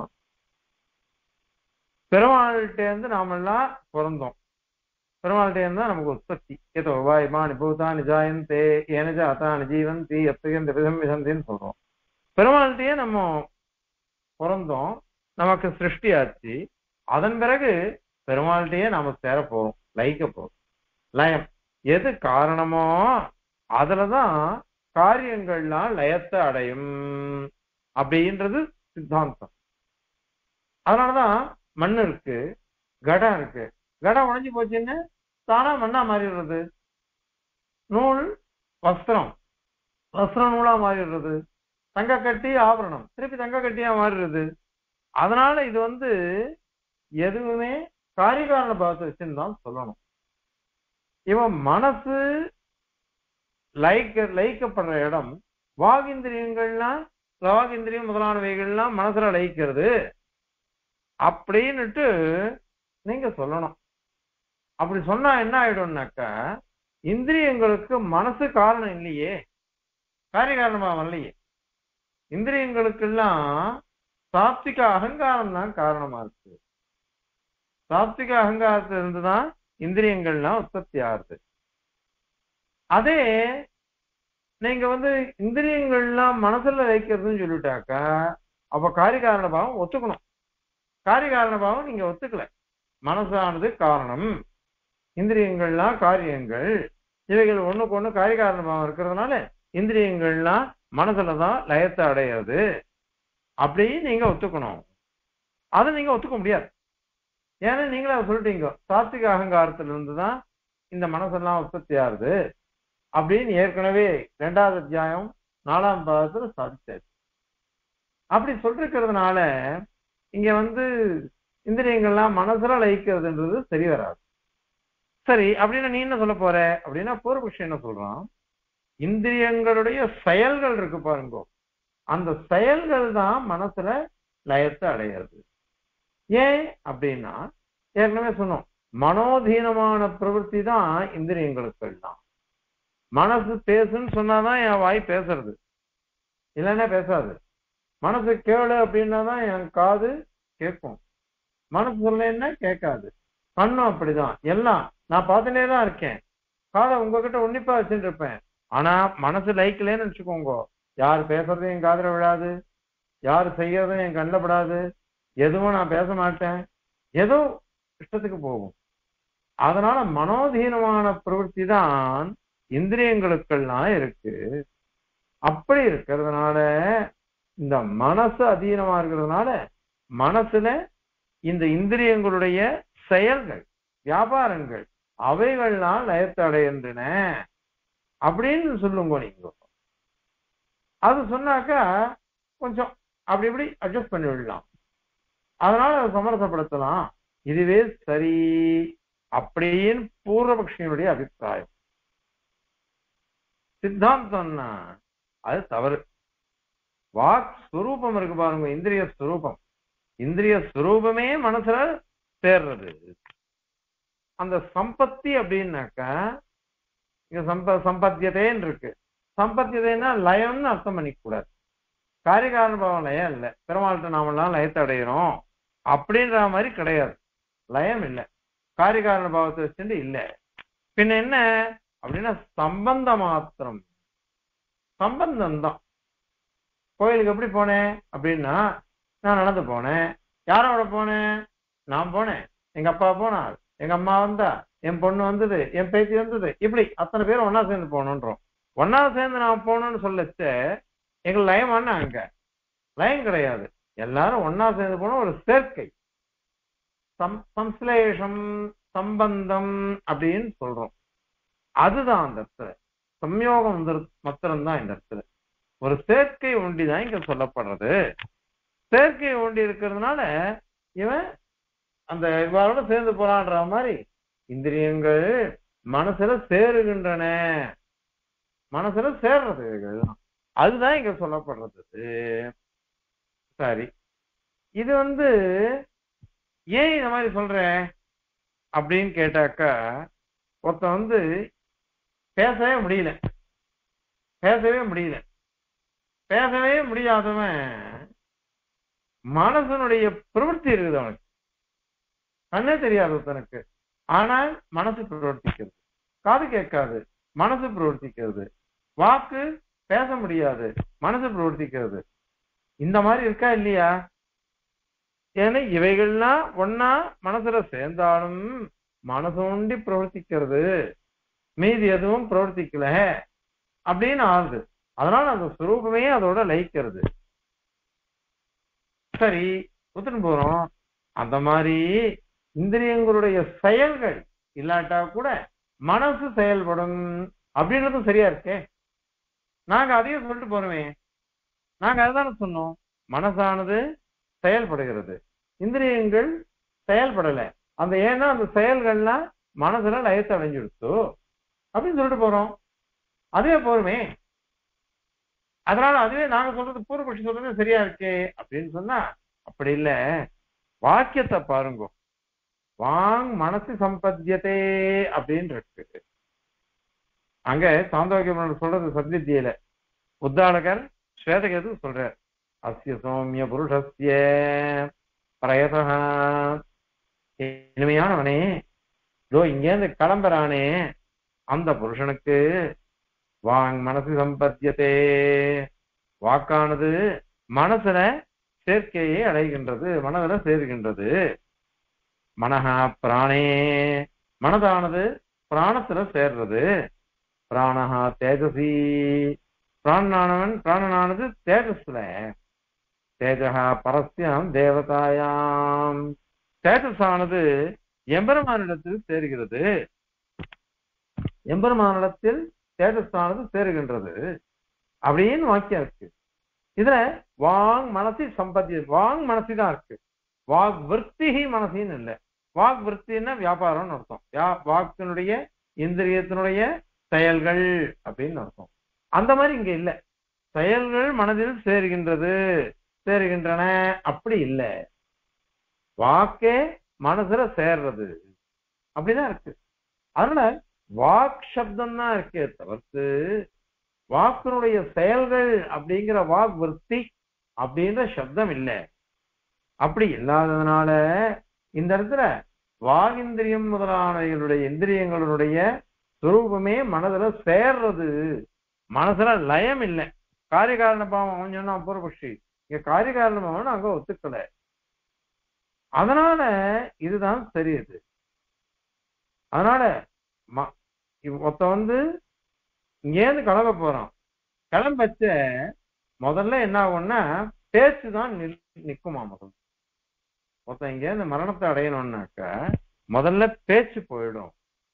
பெருமாள்கிட்ட இருந்து நாமெல்லாம் பிறந்தோம் பெருமாள்கிட்ட இருந்தா நமக்கு உற்பத்தி ஏதோ வாய்மானி பூதானி ஜாயந்தே ஏனஜ அதானி ஜீவந்தி எத்தையும் விதம் விசந்தின்னு சொல்றோம் பெருமாள்கிட்டயே நம்ம பிறந்தோம் நமக்கு சிருஷ்டி ஆச்சு அதன் பிறகு பெருமாள்கிட்டயே நாம சேர போறோம் லயிக்க போறோம் லயம் எது காரணமோ அதுலதான் காரியங்கள்லாம் லயத்தை அடையும் அப்படின்றது சித்தாந்தம் அதனாலதான் மண் இருக்கு கடம் இருக்கு கடம் உடைஞ்சு போச்சுன்னு தானா மண்ணா மாறிடுறது நூல் வஸ்திரம் வஸ்திரம் நூலா மாறிடுறது தங்க கட்டி ஆபரணம் திருப்பி தங்க கட்டியா மாறிடுறது அதனால இது வந்து எதுவுமே காரிகாரண பாவத்தை வச்சுன்னு தான் சொல்லணும் இவன் மனசு லயிக்க லயிக்கப்படுற இடம் வாகிந்திரியங்கள்லாம் வாகிந்திரியம் முதலானவைகள்லாம் மனசுல லயிக்கிறது அப்படின்னுட்டு நீங்க சொல்லணும் அப்படி சொன்னா என்ன ஆயிடும்னாக்கா இந்திரியங்களுக்கு மனசு காரணம் இல்லையே காரிய காரணமா வரலையே இந்திரியங்களுக்கெல்லாம் சாத்விக அகங்காரம் தான் காரணமா இருக்கு சாத்விக அகங்காரத்துல இருந்துதான் இந்திரியங்கள்லாம் உற்பத்தி ஆகுது அதே நீங்க வந்து இந்திரியங்கள்லாம் மனசுல வைக்கிறதுன்னு சொல்லிட்டாக்கா அப்ப காரிகாரண பாவம் ஒத்துக்கணும் காரிகாரண பாவம் நீங்க ஒத்துக்கல மனசானது காரணம் இந்திரியங்கள்லாம் காரியங்கள் இவைகள் ஒண்ணுக்கு ஒண்ணு காரிகாரண பாவம் இருக்கிறதுனால இந்திரியங்கள்லாம் மனசுலதான் லயத்தை அடையிறது அப்படி நீங்க ஒத்துக்கணும் அதை நீங்க ஒத்துக்க முடியாது ஏன்னா நீங்களே அதை சொல்லிட்டீங்க சாத்விக அகங்காரத்துல இருந்துதான் இந்த மனசெல்லாம் உற்பத்தி ஆகுது அப்படின்னு ஏற்கனவே ரெண்டாவது அத்தியாயம் நாலாம் பாகத்துல சாதிச்சாச்சு அப்படி சொல்லிருக்கிறதுனால இங்க வந்து இந்திரியங்கள்லாம் மனசுல லயிக்கிறதுன்றது சரி வராது சரி அப்படின்னா நீ என்ன சொல்ல போற அப்படின்னா பூர்வபக்ஷம் என்ன சொல்றான் இந்திரியங்களுடைய செயல்கள் இருக்கு பாருங்க அந்த செயல்கள் தான் மனசுல லயத்தை அடையிறது ஏன் அப்படின்னா ஏற்கனவே சொன்னோம் மனோதீனமான பிரவൃத்தி தான் இந்திரியங்களுக்கு எல்லாம் மனசு பேசுன்னு சொன்னாதான் என் வாய் பேசுறது இல்லைன்னா பேசாது மனசு கேளு அப்படின்னா தான் என் காது கேட்கும் மனசு சொல்லலைன்னா கேட்காது கண்ணும் அப்படிதான் எல்லாம் நான் பார்த்துட்டே தான் இருக்கேன் காதை உங்ககிட்ட உன்னிப்பா வச்சுட்டு இருப்பேன் ஆனா மனசு லைக்கலன்னு வச்சுக்கோங்க யார் பேசுறதும் என் காதுல விழாது யார் செய்யறதும் என் கண்ணில் படாது எதுவும் நான் பேச மாட்டேன் ஏதோ இஷ்டத்துக்கு போகும் அதனால மனோதீனமான பிரவೃத்தி தான் இந்திரியங்களுக்கெல்லாம் இருக்கு அப்படி இருக்கிறதுனால இந்த மனசு அதீனமா இருக்கிறதுனால மனசுல இந்த இந்திரியங்களுடைய செயல்கள் வியாபாரங்கள் அவைகள்லாம் லயத்தை அடைகின்றன அப்படின்னு சொல்லுங்க நீங்க அது சொன்னாக்கா கொஞ்சம் அப்படி இப்படி அட்ஜஸ்ட் பண்ணி விடலாம் அதனால அதை சமரசப்படுத்தலாம் இதுவே சரி அப்படின்னு பூர்வபக்ஷியனுடைய அபிப்பிராயம் சித்தாந்தம்னா அது தவறு வாக் ஸ்வரூபம் இருக்கு பாருங்க இந்திரிய ஸ்வரூபம் இந்திரிய ஸ்வரூபமே மனசுல சேர்றது அந்த சம்பத்தி அப்படின்னாக்கா இங்க சம்ப சம்பத்தியதேன்னு இருக்கு சம்பத்தியதைன்னா லயம்னு அர்த்தம் பண்ணிக்க கூடாது காரிகாரண பாவம் லயம் இல்லை பெருமாள்கிட்ட நாமெல்லாம் லயத்தை அடைகிறோம் அப்படின்ற மாதிரி கிடையாது லயம் இல்லை காரிகாரண பாவத்தை வச்சுட்டு இல்லை பின்ன என்ன அப்படின்னா சம்பந்த மாத்திரம் சம்பந்தம் தான் கோயிலுக்கு எப்படி போனேன் அப்படின்னா நான் நடந்து போனேன் யாரோட போனேன் நான் போனேன் எங்க அப்பா போனார் எங்க அம்மா வந்தா என் பொண்ணு வந்தது என் பேத்தி வந்தது இப்படி அத்தனை பேரும் ஒன்னா சேர்ந்து போகணுன்றோம் ஒன்னா சேர்ந்து நான் போகணும்னு சொல்லச்ச எங்களுக்கு லயமான அங்க லயம் கிடையாது எல்லாரும் ஒன்னா சேர்ந்து போன ஒரு சேர்க்கை சம் சம்ஸ்லேஷம் சம்பந்தம் அப்படின்னு சொல்றோம் அதுதான் அந்த இடத்துல சம்யோகம் மாத்திரம் தான் இந்த இடத்துல ஒரு சேர்க்கை ஒண்டி தான் இங்க சொல்லப்படுறது சேர்க்கை ஒண்டி இருக்கிறதுனால இவன் அந்த இவரோட சேர்ந்து போறான்ற மாதிரி இந்திரியங்கள் மனசுல சேருகின்றன மனசுல சேர்றது இதுதான் அதுதான் இங்க சொல்லப்படுறது சரி இது வந்து ஏன் இந்த மாதிரி சொல்றேன் அப்படின்னு கேட்டாக்கா ஒருத்தன் வந்து பேசவே முடியல பேசவே முடியல பேசவே முடியாதவன் மனசனுடைய பிரவൃத்தி இருக்குது அவனுக்கு கண்ணே தெரியாது ஒருத்தனுக்கு ஆனால் மனசு பிரவர்த்திக்கிறது காது கேட்காது மனசு பிரவர்த்திக்கிறது வாக்கு பேச முடியாது மனசு பிரவர்த்திக்கிறது இந்த மாதிரி இருக்கா இல்லையா ஏன்னா இவைகள்லாம் ஒன்னா மனசுல சேர்ந்தாலும் மனசு ஒண்டி பிரவர்த்திக்கிறது மீதி எதுவும் பிரவர்த்திக்கல அப்படின்னு ஆகுது அதனால அந்த சுரூபமே அதோட லயிக்கிறது சரி ஒத்துன்னு போறோம் அந்த மாதிரி இந்திரியங்களுடைய செயல்கள் இல்லாட்டா கூட மனசு செயல்படும் அப்படின்றதும் சரியா இருக்கே நாங்க அதையும் சொல்லிட்டு போறோமே நாங்க அதுதானே சொன்னோம் மனசானது செயல்படுகிறது இந்திரியங்கள் செயல்படல அந்த ஏன்னா அந்த செயல்கள்லாம் மனசுல லயத்தை அடைஞ்சிடுச்சு அப்படின்னு சொல்லிட்டு போறோம் அதுவே போருமே அதனால அதுவே நாங்க சொல்றது பூர்வபட்சி சொல்றது சரியா இருக்கே அப்படின்னு சொன்னா அப்படி இல்ல வாக்கியத்தை பாருங்க வாங் மனசு சம்பத்தியதே அப்படின்னு இருக்கு அங்க சாந்தோக்கியம் சொல்றது சத்வித்தியில உத்தாளகர் ஸ்வேதகேது சொல்றார் அஸ்ய சௌமிய புருஷஸ்ய பிரயதா இனிமையானவனே இதோ இங்கேருந்து கிளம்புறானே அந்த புருஷனுக்கு வாங் மனசு சம்பத்தியதே வாக்கானது மனசுல சேர்க்கையை அடைகின்றது மனதுல சேர்கின்றது மனஹா பிராணே மனதானது பிராணத்துல சேர்றது பிராணஹா தேஜசி பிராணனானவன் பிராணனானது தேஜஸ்ல தேஜகா பரஸ்யாம் தேவதாயாம் தேஜஸானது எம்பெருமானிடத்தில் சேர்கிறது எம்பெருமானிடத்தில் தேஜஸானது சேருகின்றது அப்படின்னு வாக்கியம் இருக்கு இதுல வாங் மனசி சம்பத்தி வாங் மனசி தான் இருக்கு வாக் விற்த்திகி மனசின்னு இல்லை வாக் விற்த்தின்னா வியாபாரம்னு அர்த்தம் யா- வாக்கினுடைய இந்திரியத்தினுடைய செயல்கள் அப்படின்னு அர்த்தம் அந்த மாதிரி இங்க இல்ல செயல்கள் மனதில் சேருகின்றது சேருகின்றன அப்படி இல்லை வாக்கே மனசுல சேர்றது அப்படிதான் இருக்கு அதனால வாக் சப்தம் தான் இருக்கே தவிர்த்து வாக்கினுடைய செயல்கள் அப்படிங்கிற வாக் விற்பி அப்படின்ற சப்தம் இல்லை அப்படி இல்லாததுனால இந்த இடத்துல வாகிந்திரியம் முதலானவர்களுடைய இந்திரியங்களுடைய சுரூபமே மனதுல சேர்றது மனசுல லயம் இல்லை காரியகாரண பாவம் அவன் சொன்னான் பூர்வபக்ஷி இங்க காரியகாரண பாவம் அங்க ஒத்துக்கல அதனால இதுதான் சரியது அதனால ம- இவ் ஒருத்த வந்து இங்கேருந்து கிளம்ப போறான் கிளம்பச்ச முதல்ல என்ன ஆகும்னா பேச்சு தான் நிக்குமா முதல்ல ஒருத்தன் இங்கேருந்து மரணத்தை அடையணும்னாக்க முதல்ல பேச்சு போயிடும்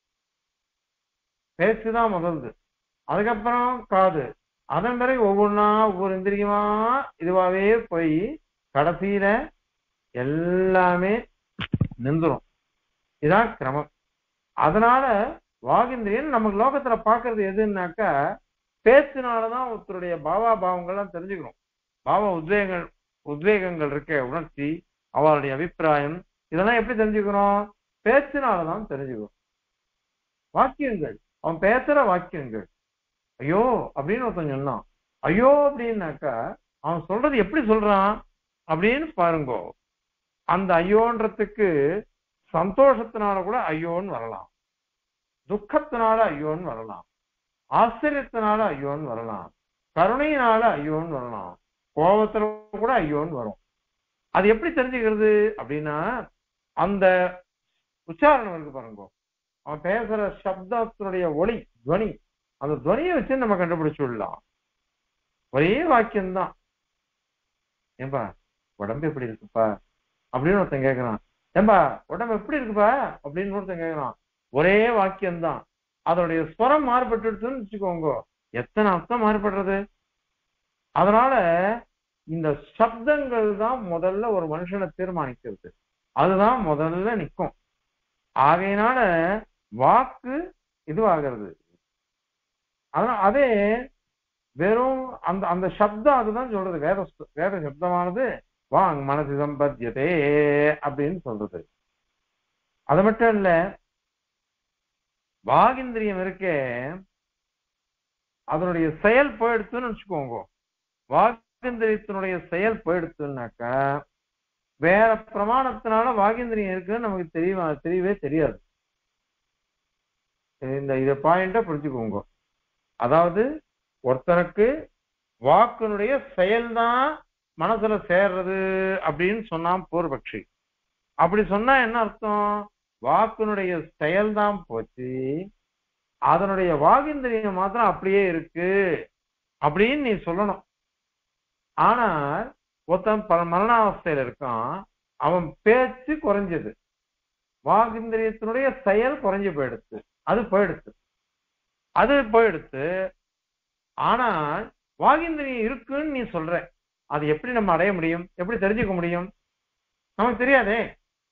பேச்சு தான் முதல்து அதுக்கப்புறம் காது அதன் பிறகு ஒவ்வொன்றா ஒவ்வொரு இந்திரியமா இதுவாவே போய் கடைசியில எல்லாமே நின்றுரும் இதான் கிரமம் அதனால வாகிந்திரியன் நமக்கு லோகத்துல பாக்குறது எதுன்னாக்கா பேச்சினாலதான் ஒருத்தருடைய பாவா பாவங்கள்லாம் தெரிஞ்சுக்கிறோம் பாவ உத்வேகங்கள் உத்வேகங்கள் இருக்க உணர்ச்சி அவருடைய அபிப்பிராயம் இதெல்லாம் எப்படி தெரிஞ்சுக்கிறோம் பேச்சினாலதான் தெரிஞ்சுக்கிறோம் வாக்கியங்கள் அவன் பேசுற வாக்கியங்கள் ஐயோ அப்படின்னு ஒருத்தன் சொன்னான் ஐயோ அப்படின்னாக்கா அவன் சொல்றது எப்படி சொல்றான் அப்படின்னு பாருங்கோ அந்த ஐயோன்றதுக்கு சந்தோஷத்தினால கூட ஐயோன்னு வரலாம் துக்கத்தினால ஐயோன்னு வரலாம் ஆச்சரியத்தினால ஐயோன்னு வரலாம் கருணையினால ஐயோன்னு வரலாம் கோபத்துல கூட ஐயோன்னு வரும் அது எப்படி தெரிஞ்சுக்கிறது அப்படின்னா அந்த உச்சாரணம் இருக்கு பாருங்க அவன் பேசுற சப்தத்தினுடைய ஒளி துவனி அந்த துவனியை வச்சு நம்ம கண்டுபிடிச்சு விடலாம் ஒரே வாக்கியம்தான் ஏன்பா உடம்பு எப்படி இருக்குப்பா அப்படின்னு ஒருத்தன் கேக்குறான் ஏன்பா உடம்பு எப்படி இருக்குப்பா அப்படின்னு ஒருத்தன் கேக்குறான் ஒரே வாக்கியம்தான் அதனுடைய ஸ்வரம் மாறுபட்டுடுச்சுன்னு வச்சுக்கோங்க எத்தனை அர்த்தம் மாறுபடுறது அதனால இந்த சப்தங்கள் தான் முதல்ல ஒரு மனுஷனை தீர்மானிக்கிறது அதுதான் முதல்ல நிக்கும் ஆகையினால வாக்கு இதுவாகிறது அதனால அதே வெறும் அந்த அந்த சப்தம் அதுதான் சொல்றது வேத வேத சப்தமானது வாங் மனசு சம்பத்தியதே அப்படின்னு சொல்றது அது மட்டும் இல்ல வாகிந்திரியம் இருக்கே அதனுடைய செயல் போயிடுத்துன்னு வச்சுக்கோங்க வாகேந்திரியத்தினுடைய செயல் போயிடுத்துனாக்கா வேற பிரமாணத்தினால வாகேந்திரியம் இருக்குன்னு நமக்கு தெரிய தெரியவே தெரியாது இந்த இத பாயிண்ட புரிஞ்சுக்கோங்க அதாவது ஒருத்தனுக்கு வாக்கினுடைய செயல்தான் மனசுல சேர்றது அப்படின்னு சொன்னான் பூர்வபக்ஷி அப்படி சொன்னா என்ன அர்த்தம் வாக்கினுடைய செயல்தான் போச்சு அதனுடைய வாகிந்திரியம் மாத்திரம் அப்படியே இருக்கு அப்படின்னு நீ சொல்லணும் ஆனால் ஒருத்தன் பல மரணாவஸ்தையில இருக்கான் அவன் பேச்சு குறைஞ்சது வாகிந்திரியத்தினுடைய செயல் குறைஞ்சு போயிடுச்சு அது போயிடுச்சு அது போயிடுச்சு ஆனால் வாகிந்திரியம் இருக்குன்னு நீ சொல்ற அது எப்படி நம்ம அடைய முடியும் எப்படி தெரிஞ்சுக்க முடியும் நமக்கு தெரியாதே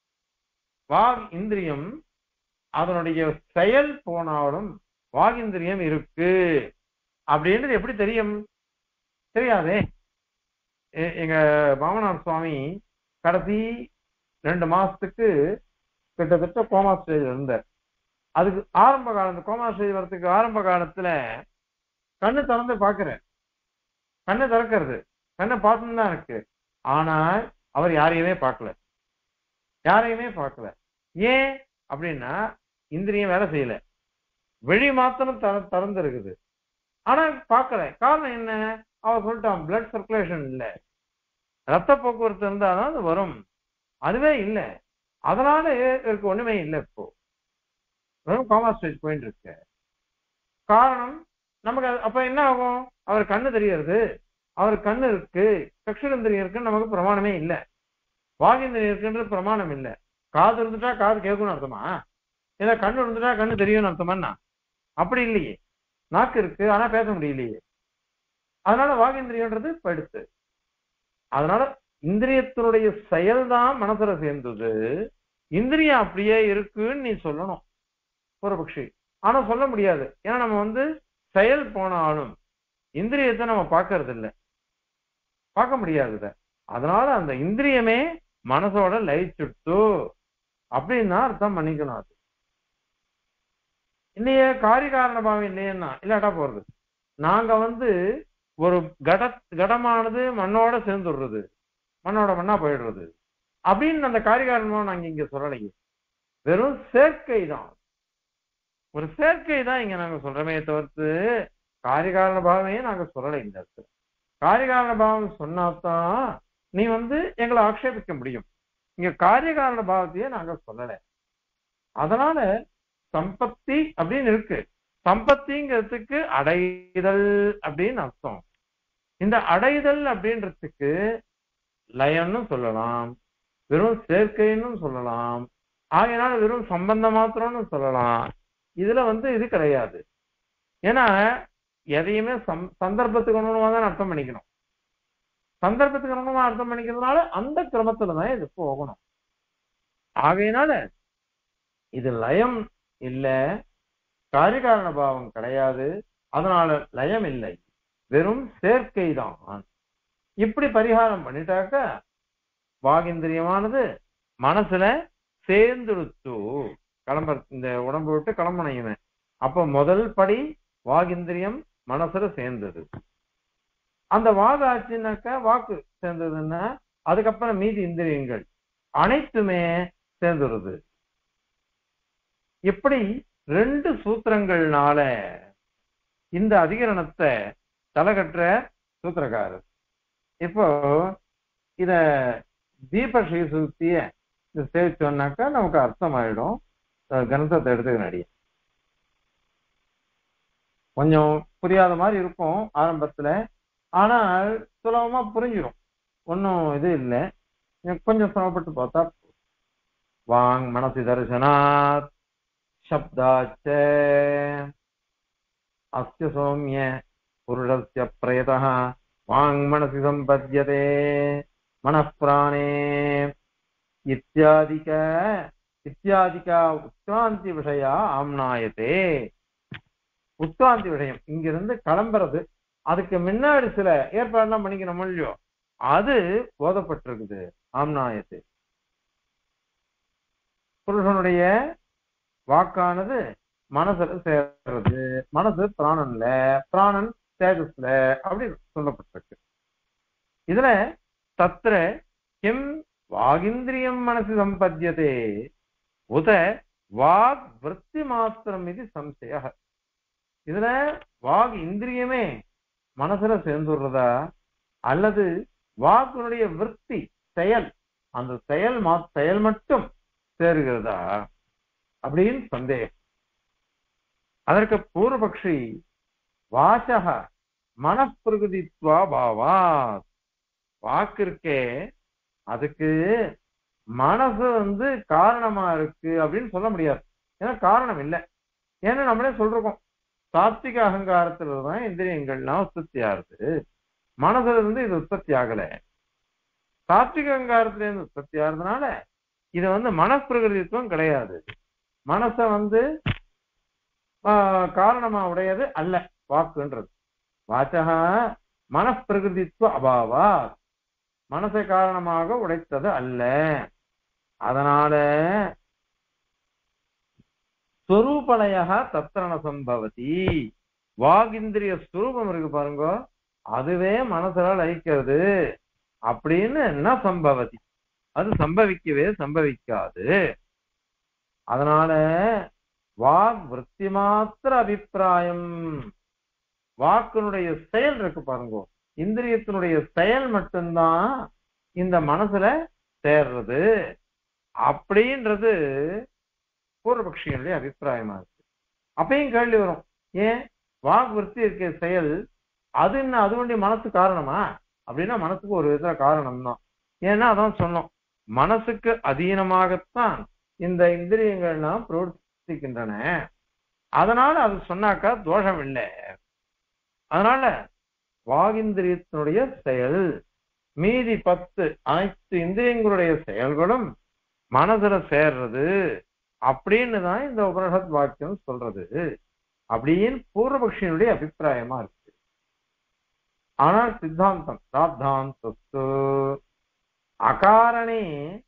வாக் இந்திரியம் அதனுடைய செயல் போனாலும் வாகிந்திரியம் இருக்கு அப்படின்றது எப்படி தெரியும் தெரியாதே எ- எங்க பாமனார் சுவாமி கடைசி ரெண்டு மாசத்துக்கு கிட்டத்தட்ட கோமா ஸ்டேஜ் இருந்தார் அதுக்கு ஆரம்ப காலம் இந்த கோமா ஸ்டேஜ் வரதுக்கு ஆரம்ப காலத்துல கண்ணு திறந்து பாக்குறேன் கண்ணு திறக்கிறது கண்ணை பார்த்துன்னு தான் இருக்கு ஆனால் அவர் யாரையுமே பார்க்கல யாரையுமே பார்க்கல ஏன் அப்படின்னா இந்திரியம் வேலை செய்யல வெளி மாத்திரம் தர திறந்து இருக்குது ஆனா பார்க்கல காரணம் என்ன அவர் சொல்லிட்டான் பிளட் சர்க்குலேஷன் இல்ல ரத்த போக்குவரத்து இருந்தாதான் அது வரும் அதுவே இல்ல அதனால இருக்கு ஒண்ணுமே இல்லை இப்போ வெறும் காமா ஸ்டேஜ் போயிட்டு இருக்கு காரணம் நமக்கு அது- அப்ப என்ன ஆகும் அவர் கண்ணு தெரியறது அவர் கண்ணு இருக்கு சக்ஷுரந்திரியம் இருக்குன்னு நமக்கு பிரமாணமே இல்ல வாகேந்திரியம் இருக்குன்றது பிரமாணம் இல்ல காது இருந்துட்டா காது கேட்கணும்னு அர்த்தமா இல்ல கண்ணு இருந்துட்டா கண்ணு தெரியும்னு அர்த்தமா அப்படி இல்லையே நாக்கு இருக்கு ஆனா பேச முடியலையே அதனால வாகேந்திரியன்றது படுத்து அதனால இந்திரியத்தினுடைய செயல்தான் மனசுல சேர்ந்தது இந்திரியம் அப்படியே இருக்குன்னு நீ சொல்லணும் பூர்வபக்ஷி ஆனா சொல்ல முடியாது ஏன்னா நம்ம வந்து செயல் போனாலும் இந்திரியத்தை நம்ம பார்க்கறது இல்ல பார்க்க முடியாது இத. அதனால அந்த இந்திரியமே மனசோட லயிச்சுட்டு அப்படின்னு தான் அர்த்தம் பண்ணிக்கணும் அது இல்லையே காரிய காரண பாவம் இல்லையேன்னா இல்லாட்டா போறது நாங்க வந்து ஒரு கட கடமானது மண்ணோட சேர்ந்துடுறது மண்ணோட மண்ணா போயிடுறது அப்படின்னு அந்த காரிகாரணம் நாங்க இங்க சொல்லலையே வெறும் சேர்க்கை தான் ஒரு சேர்க்கை தான் இங்க நாங்க சொல்றோமே தவிர்த்து காரிகாரண பாவமே நாங்க சொல்லலை இந்த இடத்துல காரிகாரண பாவம் சொன்னாதான் நீ வந்து எங்களை ஆக்ஷேபிக்க முடியும் இங்க காரியகாரண பாவத்தையே நாங்க சொல்லல அதனால சம்பத்தி அப்படின்னு இருக்கு சம்பத்திங்கிறதுக்கு அடைதல் அப்படின்னு அர்த்தம் இந்த அடைதல் அப்படின்றதுக்கு லயம்னு சொல்லலாம் வெறும் சேர்க்கைன்னு சொல்லலாம் ஆகையினால வெறும் சம்பந்தம் மாத்திரம்னு சொல்லலாம் இதுல வந்து இது கிடையாது ஏன்னா எதையுமே சம்- சந்தர்ப்பத்துக்கு அனுகுணமா தான் அர்த்தம் பண்ணிக்கணும் சந்தர்ப்பத்துக்கு அனுகுணமா அர்த்தம் பண்ணிக்கிறதுனால அந்த கிரமத்துல தான் இது போகணும் ஆகையினால இது லயம் இல்ல காரிகாரண பாவம் கிடையாது அதனால லயம் இல்லை வெறும் சேர்க்கை தான் இப்படி பரிகாரம் பண்ணிட்டாக்க வாகிந்திரியமானது மனசுல சேர்ந்துடுத்து கிளம்ப இந்த உடம்பு விட்டு கிளம்பணையுமே அப்ப முதல் படி வாகிந்திரியம் மனசுல சேர்ந்தது அந்த வாகு ஆச்சுனாக்கா வாக்கு சேர்ந்ததுன்னா அதுக்கப்புறம் மீதி இந்திரியங்கள் அனைத்துமே சேர்ந்துருது இப்படி ரெண்டு சூத்திரங்கள்னால இந்த அதிகரணத்தை தலைகற்ற சூத்திரக்காரர் இப்போ இத தீபஸ்ரீ சூத்திய சேவிச்சோம்னாக்கா நமக்கு அர்த்தமாயிடும் அஹ் கணத்தை எடுத்துக்க நடிக கொஞ்சம் புரியாத மாதிரி இருக்கும் ஆரம்பத்துல ஆனால் சுலபமா புரிஞ்சிடும் ஒன்றும் இது இல்லை கொஞ்சம் சிரமப்பட்டு பார்த்தா போதும். வாங் மனசி தரிசனாத் சப்தாச்ச அஸ்ய சௌமிய புருஷஸ்ய பிரயதः வாங் மனசி சம்பத்யதே மனப்பிராணே இத்தியாதிக இத்தியாதிக உத்கிராந்தி விஷயா ஆம்னாயத்தே உத்கிராந்தி விஷயம் இங்கிருந்து கிளம்புறது அதுக்கு முன்னாடி சில ஏற்பாடுலாம் பண்ணிக்கணும் இல்லையோ அது போதப்பட்டிருக்குது ஆம்னாயத்து புருஷனுடைய வாக்கானது மனசுல சேர்றது மனசு பிராணன்ல பிராணன் தேஜஸ்ல அப்படி சொல்லப்பட்டிருக்கு இதுல தத்திர கிம் வாகிந்திரியம் மனசு சம்பத்தியதே உத வாக் விற்பி மாத்திரம் இது சம்சய இதுல வாக் இந்திரியமே மனசுல சேர்ந்துடுறதா அல்லது வாக்குனுடைய விற்பி செயல் அந்த செயல் மா செயல் மட்டும் சேருகிறதா அப்படின்னு சந்தேகம் அதற்கு பூர்வபக்ஷி வாசக மனப்பிரகுதித்வா பாவா வாக்கு இருக்கே அதுக்கு மனசு வந்து காரணமா இருக்கு அப்படின்னு சொல்ல முடியாது ஏன்னா காரணம் இல்லை ஏன்னா நம்மளே சொல்றோம் சாத்விக அகங்காரத்துல தான் இந்திரியங்கள்லாம் உற்பத்தி ஆகுது மனசுல இருந்து இது உற்பத்தி ஆகல சாத்விக அகங்காரத்துல இருந்து உற்பத்தி ஆகுறதுனால இது வந்து மனப்பிரகிருதித்துவம் கிடையாது மனச வந்து ஆஹ், காரணமா உடையது அல்ல வாக்குன்றது வாச்சக மனப்பிரகிருதித்துவ அபாவா மனசை காரணமாக உடைத்தது அல்ல அதனால ஸ்வரூபலய தத்திரண சம்பவதி வாகிந்திரிய ஸ்வரூபம் இருக்கு பாருங்க அதுவே மனசுல லயிக்கிறது அப்படின்னு என்ன சம்பவதி அது சம்பவிக்கவே சம்பவிக்காது அதனால வாக் விற்பி மாத்திர அபிப்பிராயம் வாக்கினுடைய செயல் இருக்கு பாருங்க இந்திரியத்தினுடைய செயல் மட்டும்தான் இந்த மனசுல சேர்றது அப்படின்றது பூர்வபக்ஷிகளுடைய அபிப்பிராயமா இருக்கு அப்பயும் கேள்வி வரும் ஏன் வாக் விற்பி இருக்க செயல் அது என்ன அது வேண்டிய மனசு காரணமா அப்படின்னா மனசுக்கு ஒரு விதத்துல காரணம் தான் ஏன்னா அதான் சொன்னோம் மனசுக்கு அதீனமாகத்தான் இந்த இந்திரியங்கள்லாம் பிரவர்த்திக்கின்றன அதனால அது சொன்னாக்கா தோஷம் இல்லை அதனால வாகிந்திரியத்தினுடைய செயல் மீதி பத்து அனைத்து இந்திரியங்களுடைய செயல்களும் மனசுல சேர்றது அப்படின்னு தான் இந்த உபனிஷத் வாக்கியம் சொல்றது அப்படின்னு பூர்வபக்ஷியினுடைய அபிப்பிராயமா இருக்கு ஆனால் சித்தாந்தம் சாத்தாந்தஸ்து அகாரணே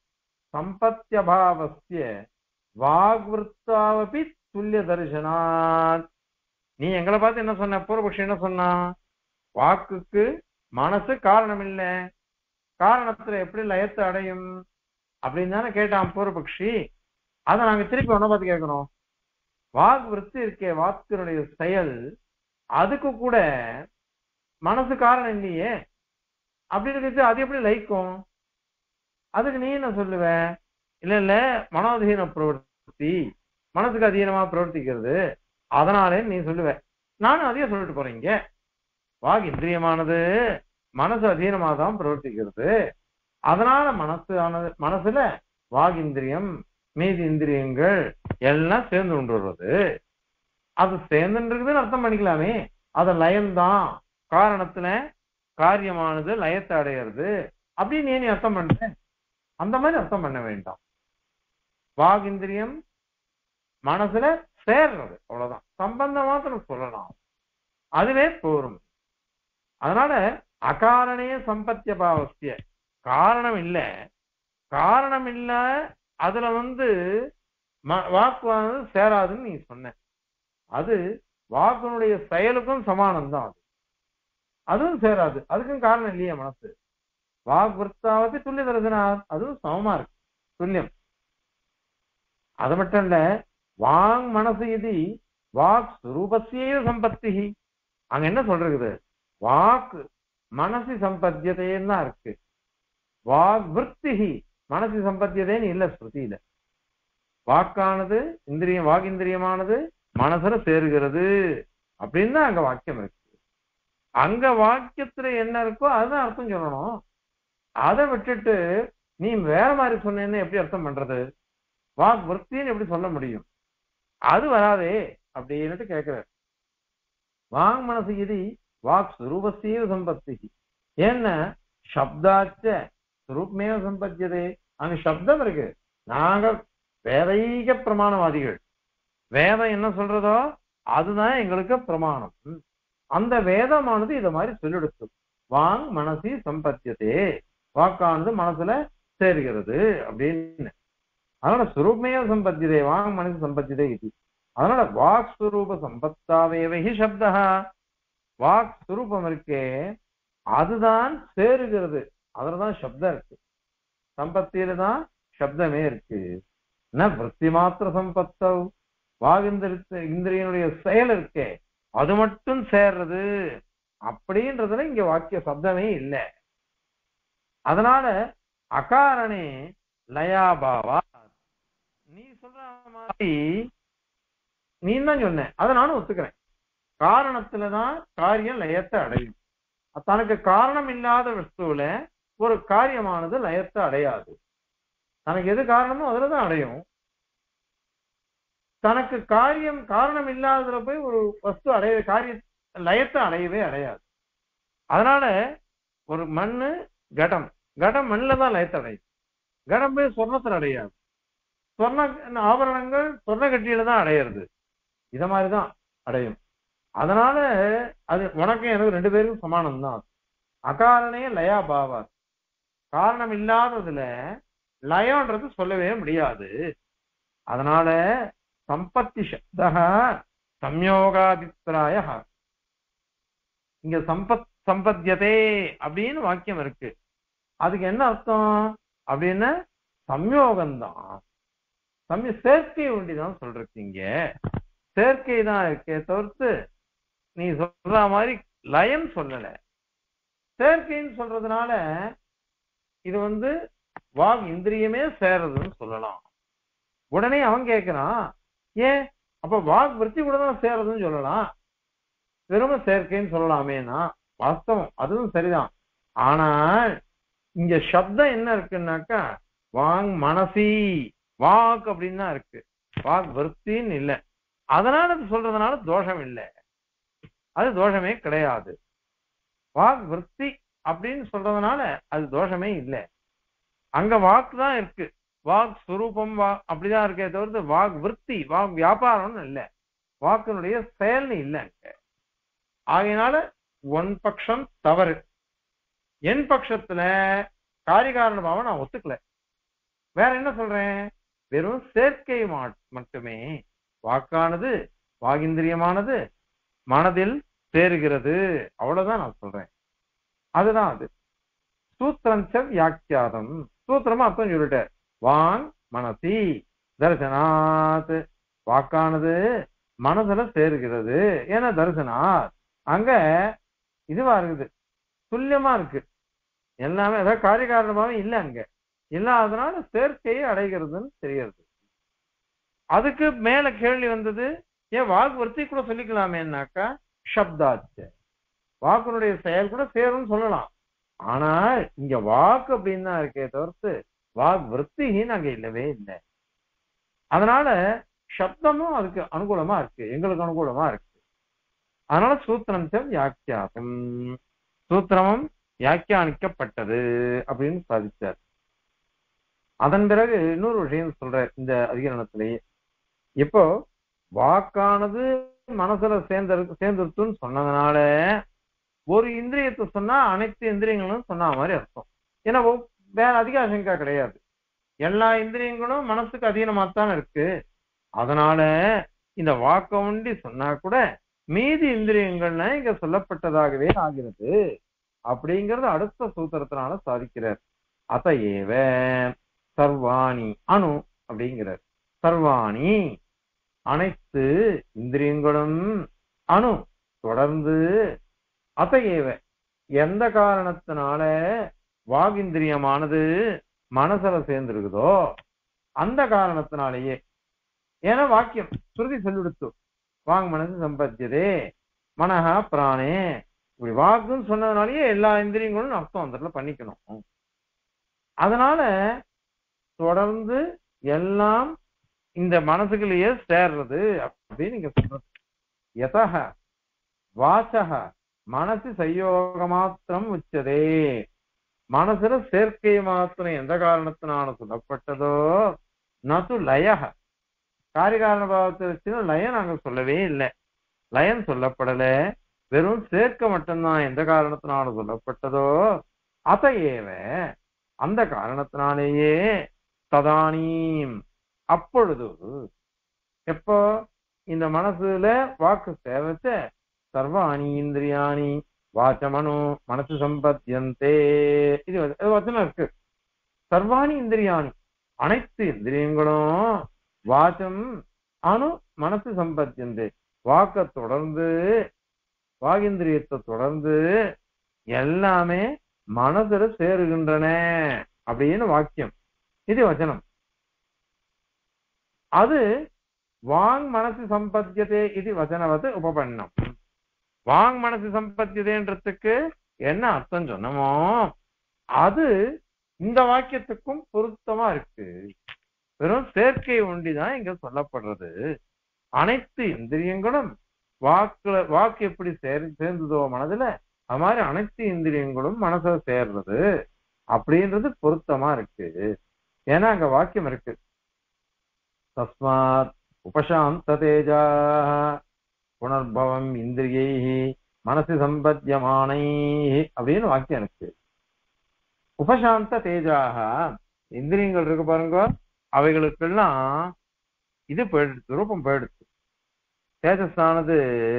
சம்பத்தியபாவசிய வாக்விருத்தாவபி துல்லிய தரிசனாத் நீ எங்களை பார்த்து என்ன சொன்ன பூர்வபக்ஷி என்ன சொன்னா வாக்குக்கு மனசு காரணம் இல்ல காரணத்துல எப்படி லயத்தை அடையும் அப்படின்னு தானே கேட்டான் பூர்வபக்ஷி அதை நாங்க திருப்பி ஒன்ன பார்த்து கேட்கிறோம் வாக் விருத்தி இருக்கே வாக்கினுடைய செயல் அதுக்கு கூட மனசு காரணம் இல்லையே அப்படி இருக்கிறது அது எப்படி லயிக்கும் அதுக்கு நீ என்ன சொல்லுவ இல்ல இல்ல மனோதீன பிரவர்த்தி மனசுக்கு அதீனமா பிரவர்த்திக்கிறது அதனாலே நீ சொல்லுவ நானும் அதையே சொல்லிட்டு போறேன் இங்க வாக் இந்திரியமானது மனசு அதீனமா தான் பிரவர்த்திக்கிறது அதனால மனசு ஆனது மனசுல வாக் இந்திரியம் மீதி இந்திரியங்கள் எல்லாம் சேர்ந்து கொண்டு வருவது அது சேர்ந்துன்றதுன்னு அர்த்தம் பண்ணிக்கலாமே அது லயம்தான் காரணத்துல காரியமானது லயத்தை அடையிறது அப்படின்னு ஏன் நீ அர்த்தம் பண்ற அந்த மாதிரி அர்த்தம் பண்ண வேண்டாம் வாகிந்திரியம் மனசுல சேர்றது அவ்வளவுதான் சம்பந்தம் மாத்திரம் சொல்லலாம் அதுவே போரும் அதனால அகாரணே சம்பத்திய பாவசிய காரணம் இல்ல காரணம் இல்ல அதுல வந்து ம- வாக்கு சேராதுன்னு நீ சொன்ன அது வாக்குனுடைய செயலுக்கும் சமானம் தான் அது அதுவும் சேராது அதுக்கும் காரணம் இல்லையே மனசு வாக் விற்த்தாவது துல்லிய தரிசனார் அதுவும் சமமா இருக்கு துல்லியம் அது மட்டும் இல்ல வாங் மனசு இது வாக் சுரூபசிய சம்பத்தி அங்க என்ன சொல்றது வாக்கு மனசு சம்பத்தியதைன்னு தான் இருக்கு வாக் விற்த்திகி மனசு சம்பத்தியதேன்னு இல்ல ஸ்ருதியில வாக்கானது இந்திரியம் வாகிந்திரியமானது மனசுல சேருகிறது அப்படின்னு தான் அங்க வாக்கியம் இருக்கு அங்க வாக்கியத்துல என்ன இருக்கோ அதுதான் அர்த்தம் சொல்லணும் அதை விட்டுட்டு நீ வேற மாதிரி சொன்னேன்னு எப்படி அர்த்தம் பண்றது வாக் விற்த்தின்னு எப்படி சொல்ல முடியும் அது வராதே அப்படின்னுட்டு கேட்கிறார் வாங் மனசு இது வாக் சுரூபஸ்தீவ சம்பத்தி ஏன்னா சப்தாச்ச சுரூப்மேவ சம்பத்தியதே அங்க சப்தம் இருக்கு நாங்க வேதைக பிரமாணவாதிகள் வேதம் என்ன சொல்றதோ அதுதான் எங்களுக்கு பிரமாணம் அந்த வேதமானது இத மாதிரி சொல்லிடுச்சு வாங் மனசி சம்பத்தியதே வாக்கானது மனசுல சேர்கிறது அப்படின்னு அதனால சுரூப்மேவ சம்பத்தியதே வாங் மனசு சம்பத்தியதே இது அதனால வாக் சுரூப சம்பத்தாவேவகி சப்தா வாக் சுரூபம் இருக்கே அதுதான் சேருகிறது அதுலதான் சப்தம் இருக்கு சம்பத்தியில தான் சப்தமே இருக்கு என்ன விற்பி மாத்திர சம்பத்தவ் வாகிந்திர இந்திரியனுடைய செயல் இருக்கே அது மட்டும் சேர்றது அப்படின்றதுல இங்க வாக்கிய சப்தமே இல்லை அதனால அகாரணே லயாபாவா நீ சொல்ற மாதிரி நீ தான் சொன்ன அதை நானும் ஒத்துக்கிறேன் காரணத்துலதான் காரியம் லயத்தை அடையும் தனக்கு காரணம் இல்லாத வஸ்துவில ஒரு காரியமானது லயத்தை அடையாது தனக்கு எது காரணமோ அதுலதான் அடையும் தனக்கு காரியம் காரணம் இல்லாததுல போய் ஒரு வஸ்து அடைய காரிய லயத்தை அடையவே அடையாது அதனால ஒரு மண்ணு கடம் கடம் மண்ணில் தான் லயத்தை அடையும் கடம் போய் சொர்ணத்தில் அடையாது சொர்ண ஆபரணங்கள் சொர்ண கட்டியில தான் அடையிறது இத மாதிரிதான் அடையும் அதனால அது உனக்கும் எனக்கு ரெண்டு பேருக்கும் சமானம் தான் அகாரணே லயா பாவா காரணம் இல்லாததுல லயம்ன்றது சொல்லவே முடியாது அதனால சம்பத்தி சப்தக சம்யோகாபிப்பிராய இங்க சம்பத் சம்பத்தியதே அப்படின்னு வாக்கியம் இருக்கு அதுக்கு என்ன அர்த்தம் அப்படின்னு சம்யோகம்தான் சமய சேர்க்கை ஒண்டிதான் சொல்றீங்க சேர்க்கை தான் இருக்கே தவிர்த்து நீ சொல்ற மாதிரி லயம் சொல்லல சேர்க்கைன்னு சொல்றதுனால இது வந்து வாக் இந்திரியமே சேர்றதுன்னு சொல்லலாம் உடனே அவன் கேட்கிறான் ஏன் அப்ப வாக் விருத்தி கூட தான் சேர்றதுன்னு சொல்லலாம் வெறும சேர்க்கைன்னு சொல்லலாமேனா வாஸ்தவம் அதுவும் சரிதான் ஆனால் இங்க சப்தம் என்ன இருக்குன்னாக்கா வாங் மனசி வாக் அப்படின்னு தான் இருக்கு வாக் விருத்தின்னு இல்லை அதனால அது சொல்றதுனால தோஷம் இல்லை அது தோஷமே கிடையாது வாக் விருத்தி அப்படின்னு சொல்றதுனால அது தோஷமே இல்லை அங்க வாக்கு தான் இருக்கு வாக் சுரூபம் வா அப்படிதான் இருக்கே தவிர்த்து வாக் விற்பி வாக் வியாபாரம்னு இல்லை வாக்கினுடைய செயல்னு இல்லை அங்க ஆகையினால ஒன் பட்சம் தவறு என் பட்சத்துல காரிகாரண பாவம் நான் ஒத்துக்கல வேற என்ன சொல்றேன் வெறும் சேர்க்கை மட்டுமே வாக்கானது வாகிந்திரியமானது மனதில் சேருகிறது அவ்வளவுதான் நான் சொல்றேன் அதுதான் அது சூத்திரஞ்ச வியாக்கியாதம் சூத்திரமா அர்த்தம் சொல்லிட்டார் வாங் மனசி தரிசனாத் வாக்கானது மனசுல சேருகிறது ஏன்னா தரிசனாத் அங்க இதுவா இருக்குது துல்லியமா இருக்கு எல்லாமே அதாவது காரியகாரணமாவே இல்லை அங்க இல்லாததுனால சேர்க்கையை அடைகிறதுன்னு தெரிகிறது அதுக்கு மேல கேள்வி வந்தது ஏன் வாக்கு கூட சொல்லிக்கலாமேனாக்கா சப்தாச்சு வாக்குனுடைய செயல் கூட சேரும்னு சொல்லலாம் ஆனா இங்க வாக்கு அப்படின்னு தான் இருக்கே தவிர்த்து வாக் விற்த்தின்னு அங்க இல்லவே இல்லை அதனால சப்தமும் அதுக்கு அனுகூலமா இருக்கு எங்களுக்கு அனுகூலமா இருக்கு அதனால சூத்திரம் வியாக்கியாசம் சூத்திரமும் வியாக்கியானிக்கப்பட்டது அப்படின்னு சாதிச்சார் அதன் பிறகு இன்னொரு விஷயம் சொல்ற இந்த அதிகரணத்திலேயே இப்போ வாக்கானது மனசுல சேர்ந்த சேர்ந்துருத்துன்னு சொன்னதுனால ஒரு இந்திரியத்தை சொன்னா அனைத்து இந்திரியங்களும் சொன்ன மாதிரி அர்த்தம் ஏன்னா வேற அதிக ஆசங்கா கிடையாது எல்லா இந்திரியங்களும் மனசுக்கு அதீனமாத்தான் இருக்கு அதனால இந்த வாக்க ஒண்டி சொன்னா கூட மீதி இந்திரியங்கள்ல இங்க சொல்லப்பட்டதாகவே ஆகிறது அப்படிங்கறது அடுத்த சூத்திரத்தினால சாதிக்கிறார் அத ஏவ சர்வாணி அணு அப்படிங்கிறார் சர்வாணி அனைத்து இந்திரியங்களும் அணு தொடர்ந்து அத்தையேவ எந்த காரணத்தினால வாகிந்திரியமானது மனசுல சேர்ந்திருக்குதோ அந்த காரணத்தினாலேயே ஏன்னா வாக்கியம் சுருதி சொல்லிடுத்து வாங் மனசு சம்பத்தியதே மனஹா பிராணே இப்படி வாக்குன்னு சொன்னதுனாலயே எல்லா இந்திரியங்களும் அர்த்தம் அந்த பண்ணிக்கணும் அதனால தொடர்ந்து எல்லாம் இந்த மனசுக்குள்ளேயே சேர்றது அப்படின்னு நீங்க சொல்றது எதக வாசக மனசு சையோக மாத்திரம் உச்சதே மனசுல சேர்க்கை மாத்திரம் எந்த காரணத்தினால சொல்லப்பட்டதோ நது லயக காரிகாரண பாவத்தை வச்சு லயம் நாங்க சொல்லவே இல்லை லயம் சொல்லப்படல வெறும் சேர்க்க மட்டும்தான் எந்த காரணத்தினால சொல்லப்பட்டதோ அதையேவ அந்த காரணத்தினாலேயே ததானீம் அப்பொழுது எப்போ இந்த மனசுல வாக்கு சேவச்ச சர்வாணி இந்திரியாணி வாச்சமனு மனசு சம்பத்தியந்தே இது வ- இது வச்சனம் இருக்கு சர்வாணி இந்திரியாணி அனைத்து இந்திரியங்களும் வாச்சம் அணு மனசு சம்பத்தியந்தே வாக்க தொடர்ந்து வாகிந்திரியத்தை தொடர்ந்து எல்லாமே மனசுல சேருகின்றன அப்படின்னு வாக்கியம் இது வச்சனம் அது வாங் மனசு சம்பத்தியதே இது வச்சனவது உபபன்னம் வாங் மனசு சம்பத்தியதேன்றதுக்கு என்ன அர்த்தம் சொன்னமோ அது இந்த வாக்கியத்துக்கும் பொருத்தமா இருக்கு வெறும் சேர்க்கை ஒண்டிதான் இங்க சொல்லப்படுறது அனைத்து இந்திரியங்களும் வாக்குல வாக்கு எப்படி சேர் சேர்ந்ததோ மனதுல அது மாதிரி அனைத்து இந்திரியங்களும் மனசுல சேர்றது அப்படின்றது பொருத்தமா இருக்கு ஏன்னா அங்க வாக்கியம் இருக்கு தஸ்மாத் உபசாந்த தேஜா புனர்பவம் இந்திரியை மனசு சம்பத்தியமானை அப்படின்னு வாக்கியம் இருக்கு உபசாந்த தேஜாக இந்திரியங்கள் இருக்கு பாருங்க அவைகளுக்கெல்லாம் இது போயிடுச்சு ரூபம் போயிடுச்சு தேஜஸானது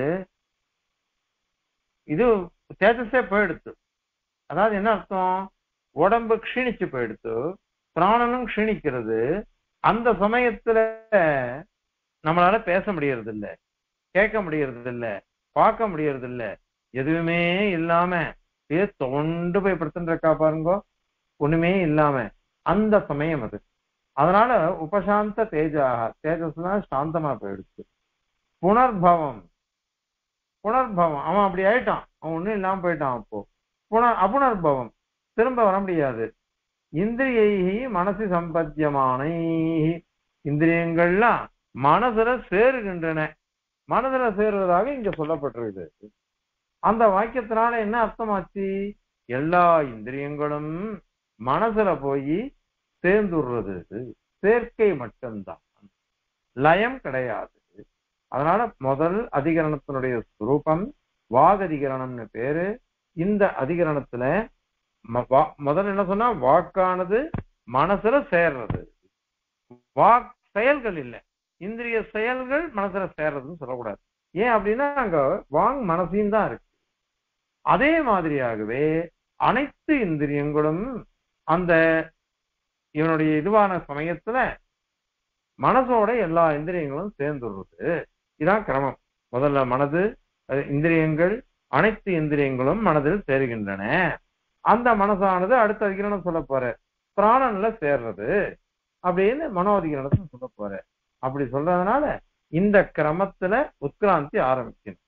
இது தேஜஸே போயிடுச்சு அதாவது என்ன அர்த்தம் உடம்பு க்ஷீணிச்சு போயிடுத்து பிராணனும் க்ஷீணிக்கிறது அந்த சமயத்துல நம்மளால பேச முடியறது இல்ல கேட்க முடியறது இல்ல பார்க்க முடியறது இல்ல எதுவுமே இல்லாம அப்படியே தொண்டு போய் படுத்துட்டு இருக்கா பாருங்க ஒண்ணுமே இல்லாம அந்த சமயம் அது அதனால உபசாந்த தேஜாக தேஜஸ்லாம் சாந்தமா போயிடுச்சு புனர்பவம் புனர்பவம் அவன் அப்படி ஆயிட்டான் அவன் ஒண்ணும் இல்லாம போயிட்டான் அப்போ புனர் அபுனர்பவம் திரும்ப வர முடியாது இந்திரியை மனசு சம்பத்தியமானை இந்திரியங்கள்லாம் மனசுல சேருகின்றன மனதுல சேர்வதாக இங்க சொல்லப்பட்டிருக்குது அந்த வாக்கியத்தினால என்ன அர்த்தமாச்சு எல்லா இந்திரியங்களும் மனசுல போய் சேர்ந்துடுறது சேர்க்கை மட்டும்தான் லயம் கிடையாது அதனால முதல் அதிகரணத்தினுடைய சுரூபம் வாகதிகரணம்னு பேரு இந்த அதிகரணத்துல ம- வா- முதல்ல என்ன சொன்னா வாக்கானது மனசுல சேர்றது வாக் செயல்கள் இல்ல இந்திரிய செயல்கள் மனசுல சேர்றதுன்னு சொல்லக்கூடாது ஏன் அப்படின்னா அங்க வாங் மனசையும் தான் இருக்கு அதே மாதிரியாகவே அனைத்து இந்திரியங்களும் அந்த இவனுடைய இதுவான சமயத்துல மனசோட எல்லா இந்திரியங்களும் சேர்ந்துடுறது இதான் கிரமம் முதல்ல மனது அஹ், இந்திரியங்கள் அனைத்து இந்திரியங்களும் மனதில் சேருகின்றன அந்த மனசானது அடுத்த அதிகரணம் சொல்ல போற பிராணன்ல சேர்றது அப்படின்னு மனோதிகரணத்தை சொல்ல போற அப்படி சொல்றதுனால இந்த கிரமத்துல உத்கிராந்தி ஆரம்பிக்கணும்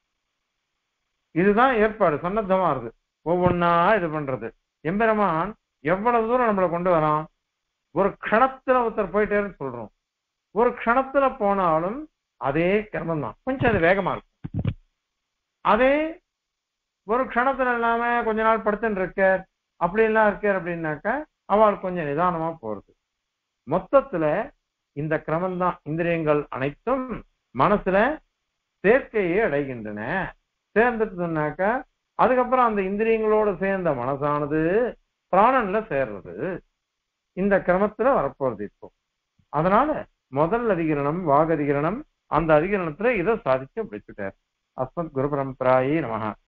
இதுதான் ஏற்பாடு சன்னத்தமா இருக்கு ஒவ்வொன்னா இது பண்றது எம்பெருமான் எவ்வளவு தூரம் நம்மளை கொண்டு வரான் ஒரு க்ஷணத்துல ஒருத்தர் போயிட்டேன்னு சொல்றோம் ஒரு க்ஷணத்துல போனாலும் அதே கிரமம் தான் கொஞ்சம் அது வேகமா இருக்கும் அதே ஒரு க்ஷணத்துல இல்லாம கொஞ்ச நாள் படுத்துன்னு இருக்கார் அப்படி எல்லாம் இருக்கார் அப்படின்னாக்கா அவள் கொஞ்சம் நிதானமா போறது மொத்தத்துல இந்த கிரமம் தான் இந்திரியங்கள் அனைத்தும் மனசுல சேர்க்கையை அடைகின்றன சேர்ந்துட்டுனாக்கா அதுக்கப்புறம் அந்த இந்திரியங்களோட சேர்ந்த மனசானது பிராணன்ல சேர்றது இந்த கிரமத்துல வரப்போறது இப்போ அதனால முதல் அதிகரணம் வாகதிகரணம் அந்த அதிகரணத்துல இதை சாதிச்சு முடிச்சுட்டார் அஸ்மத் குரு பரம்பராயி நமஹ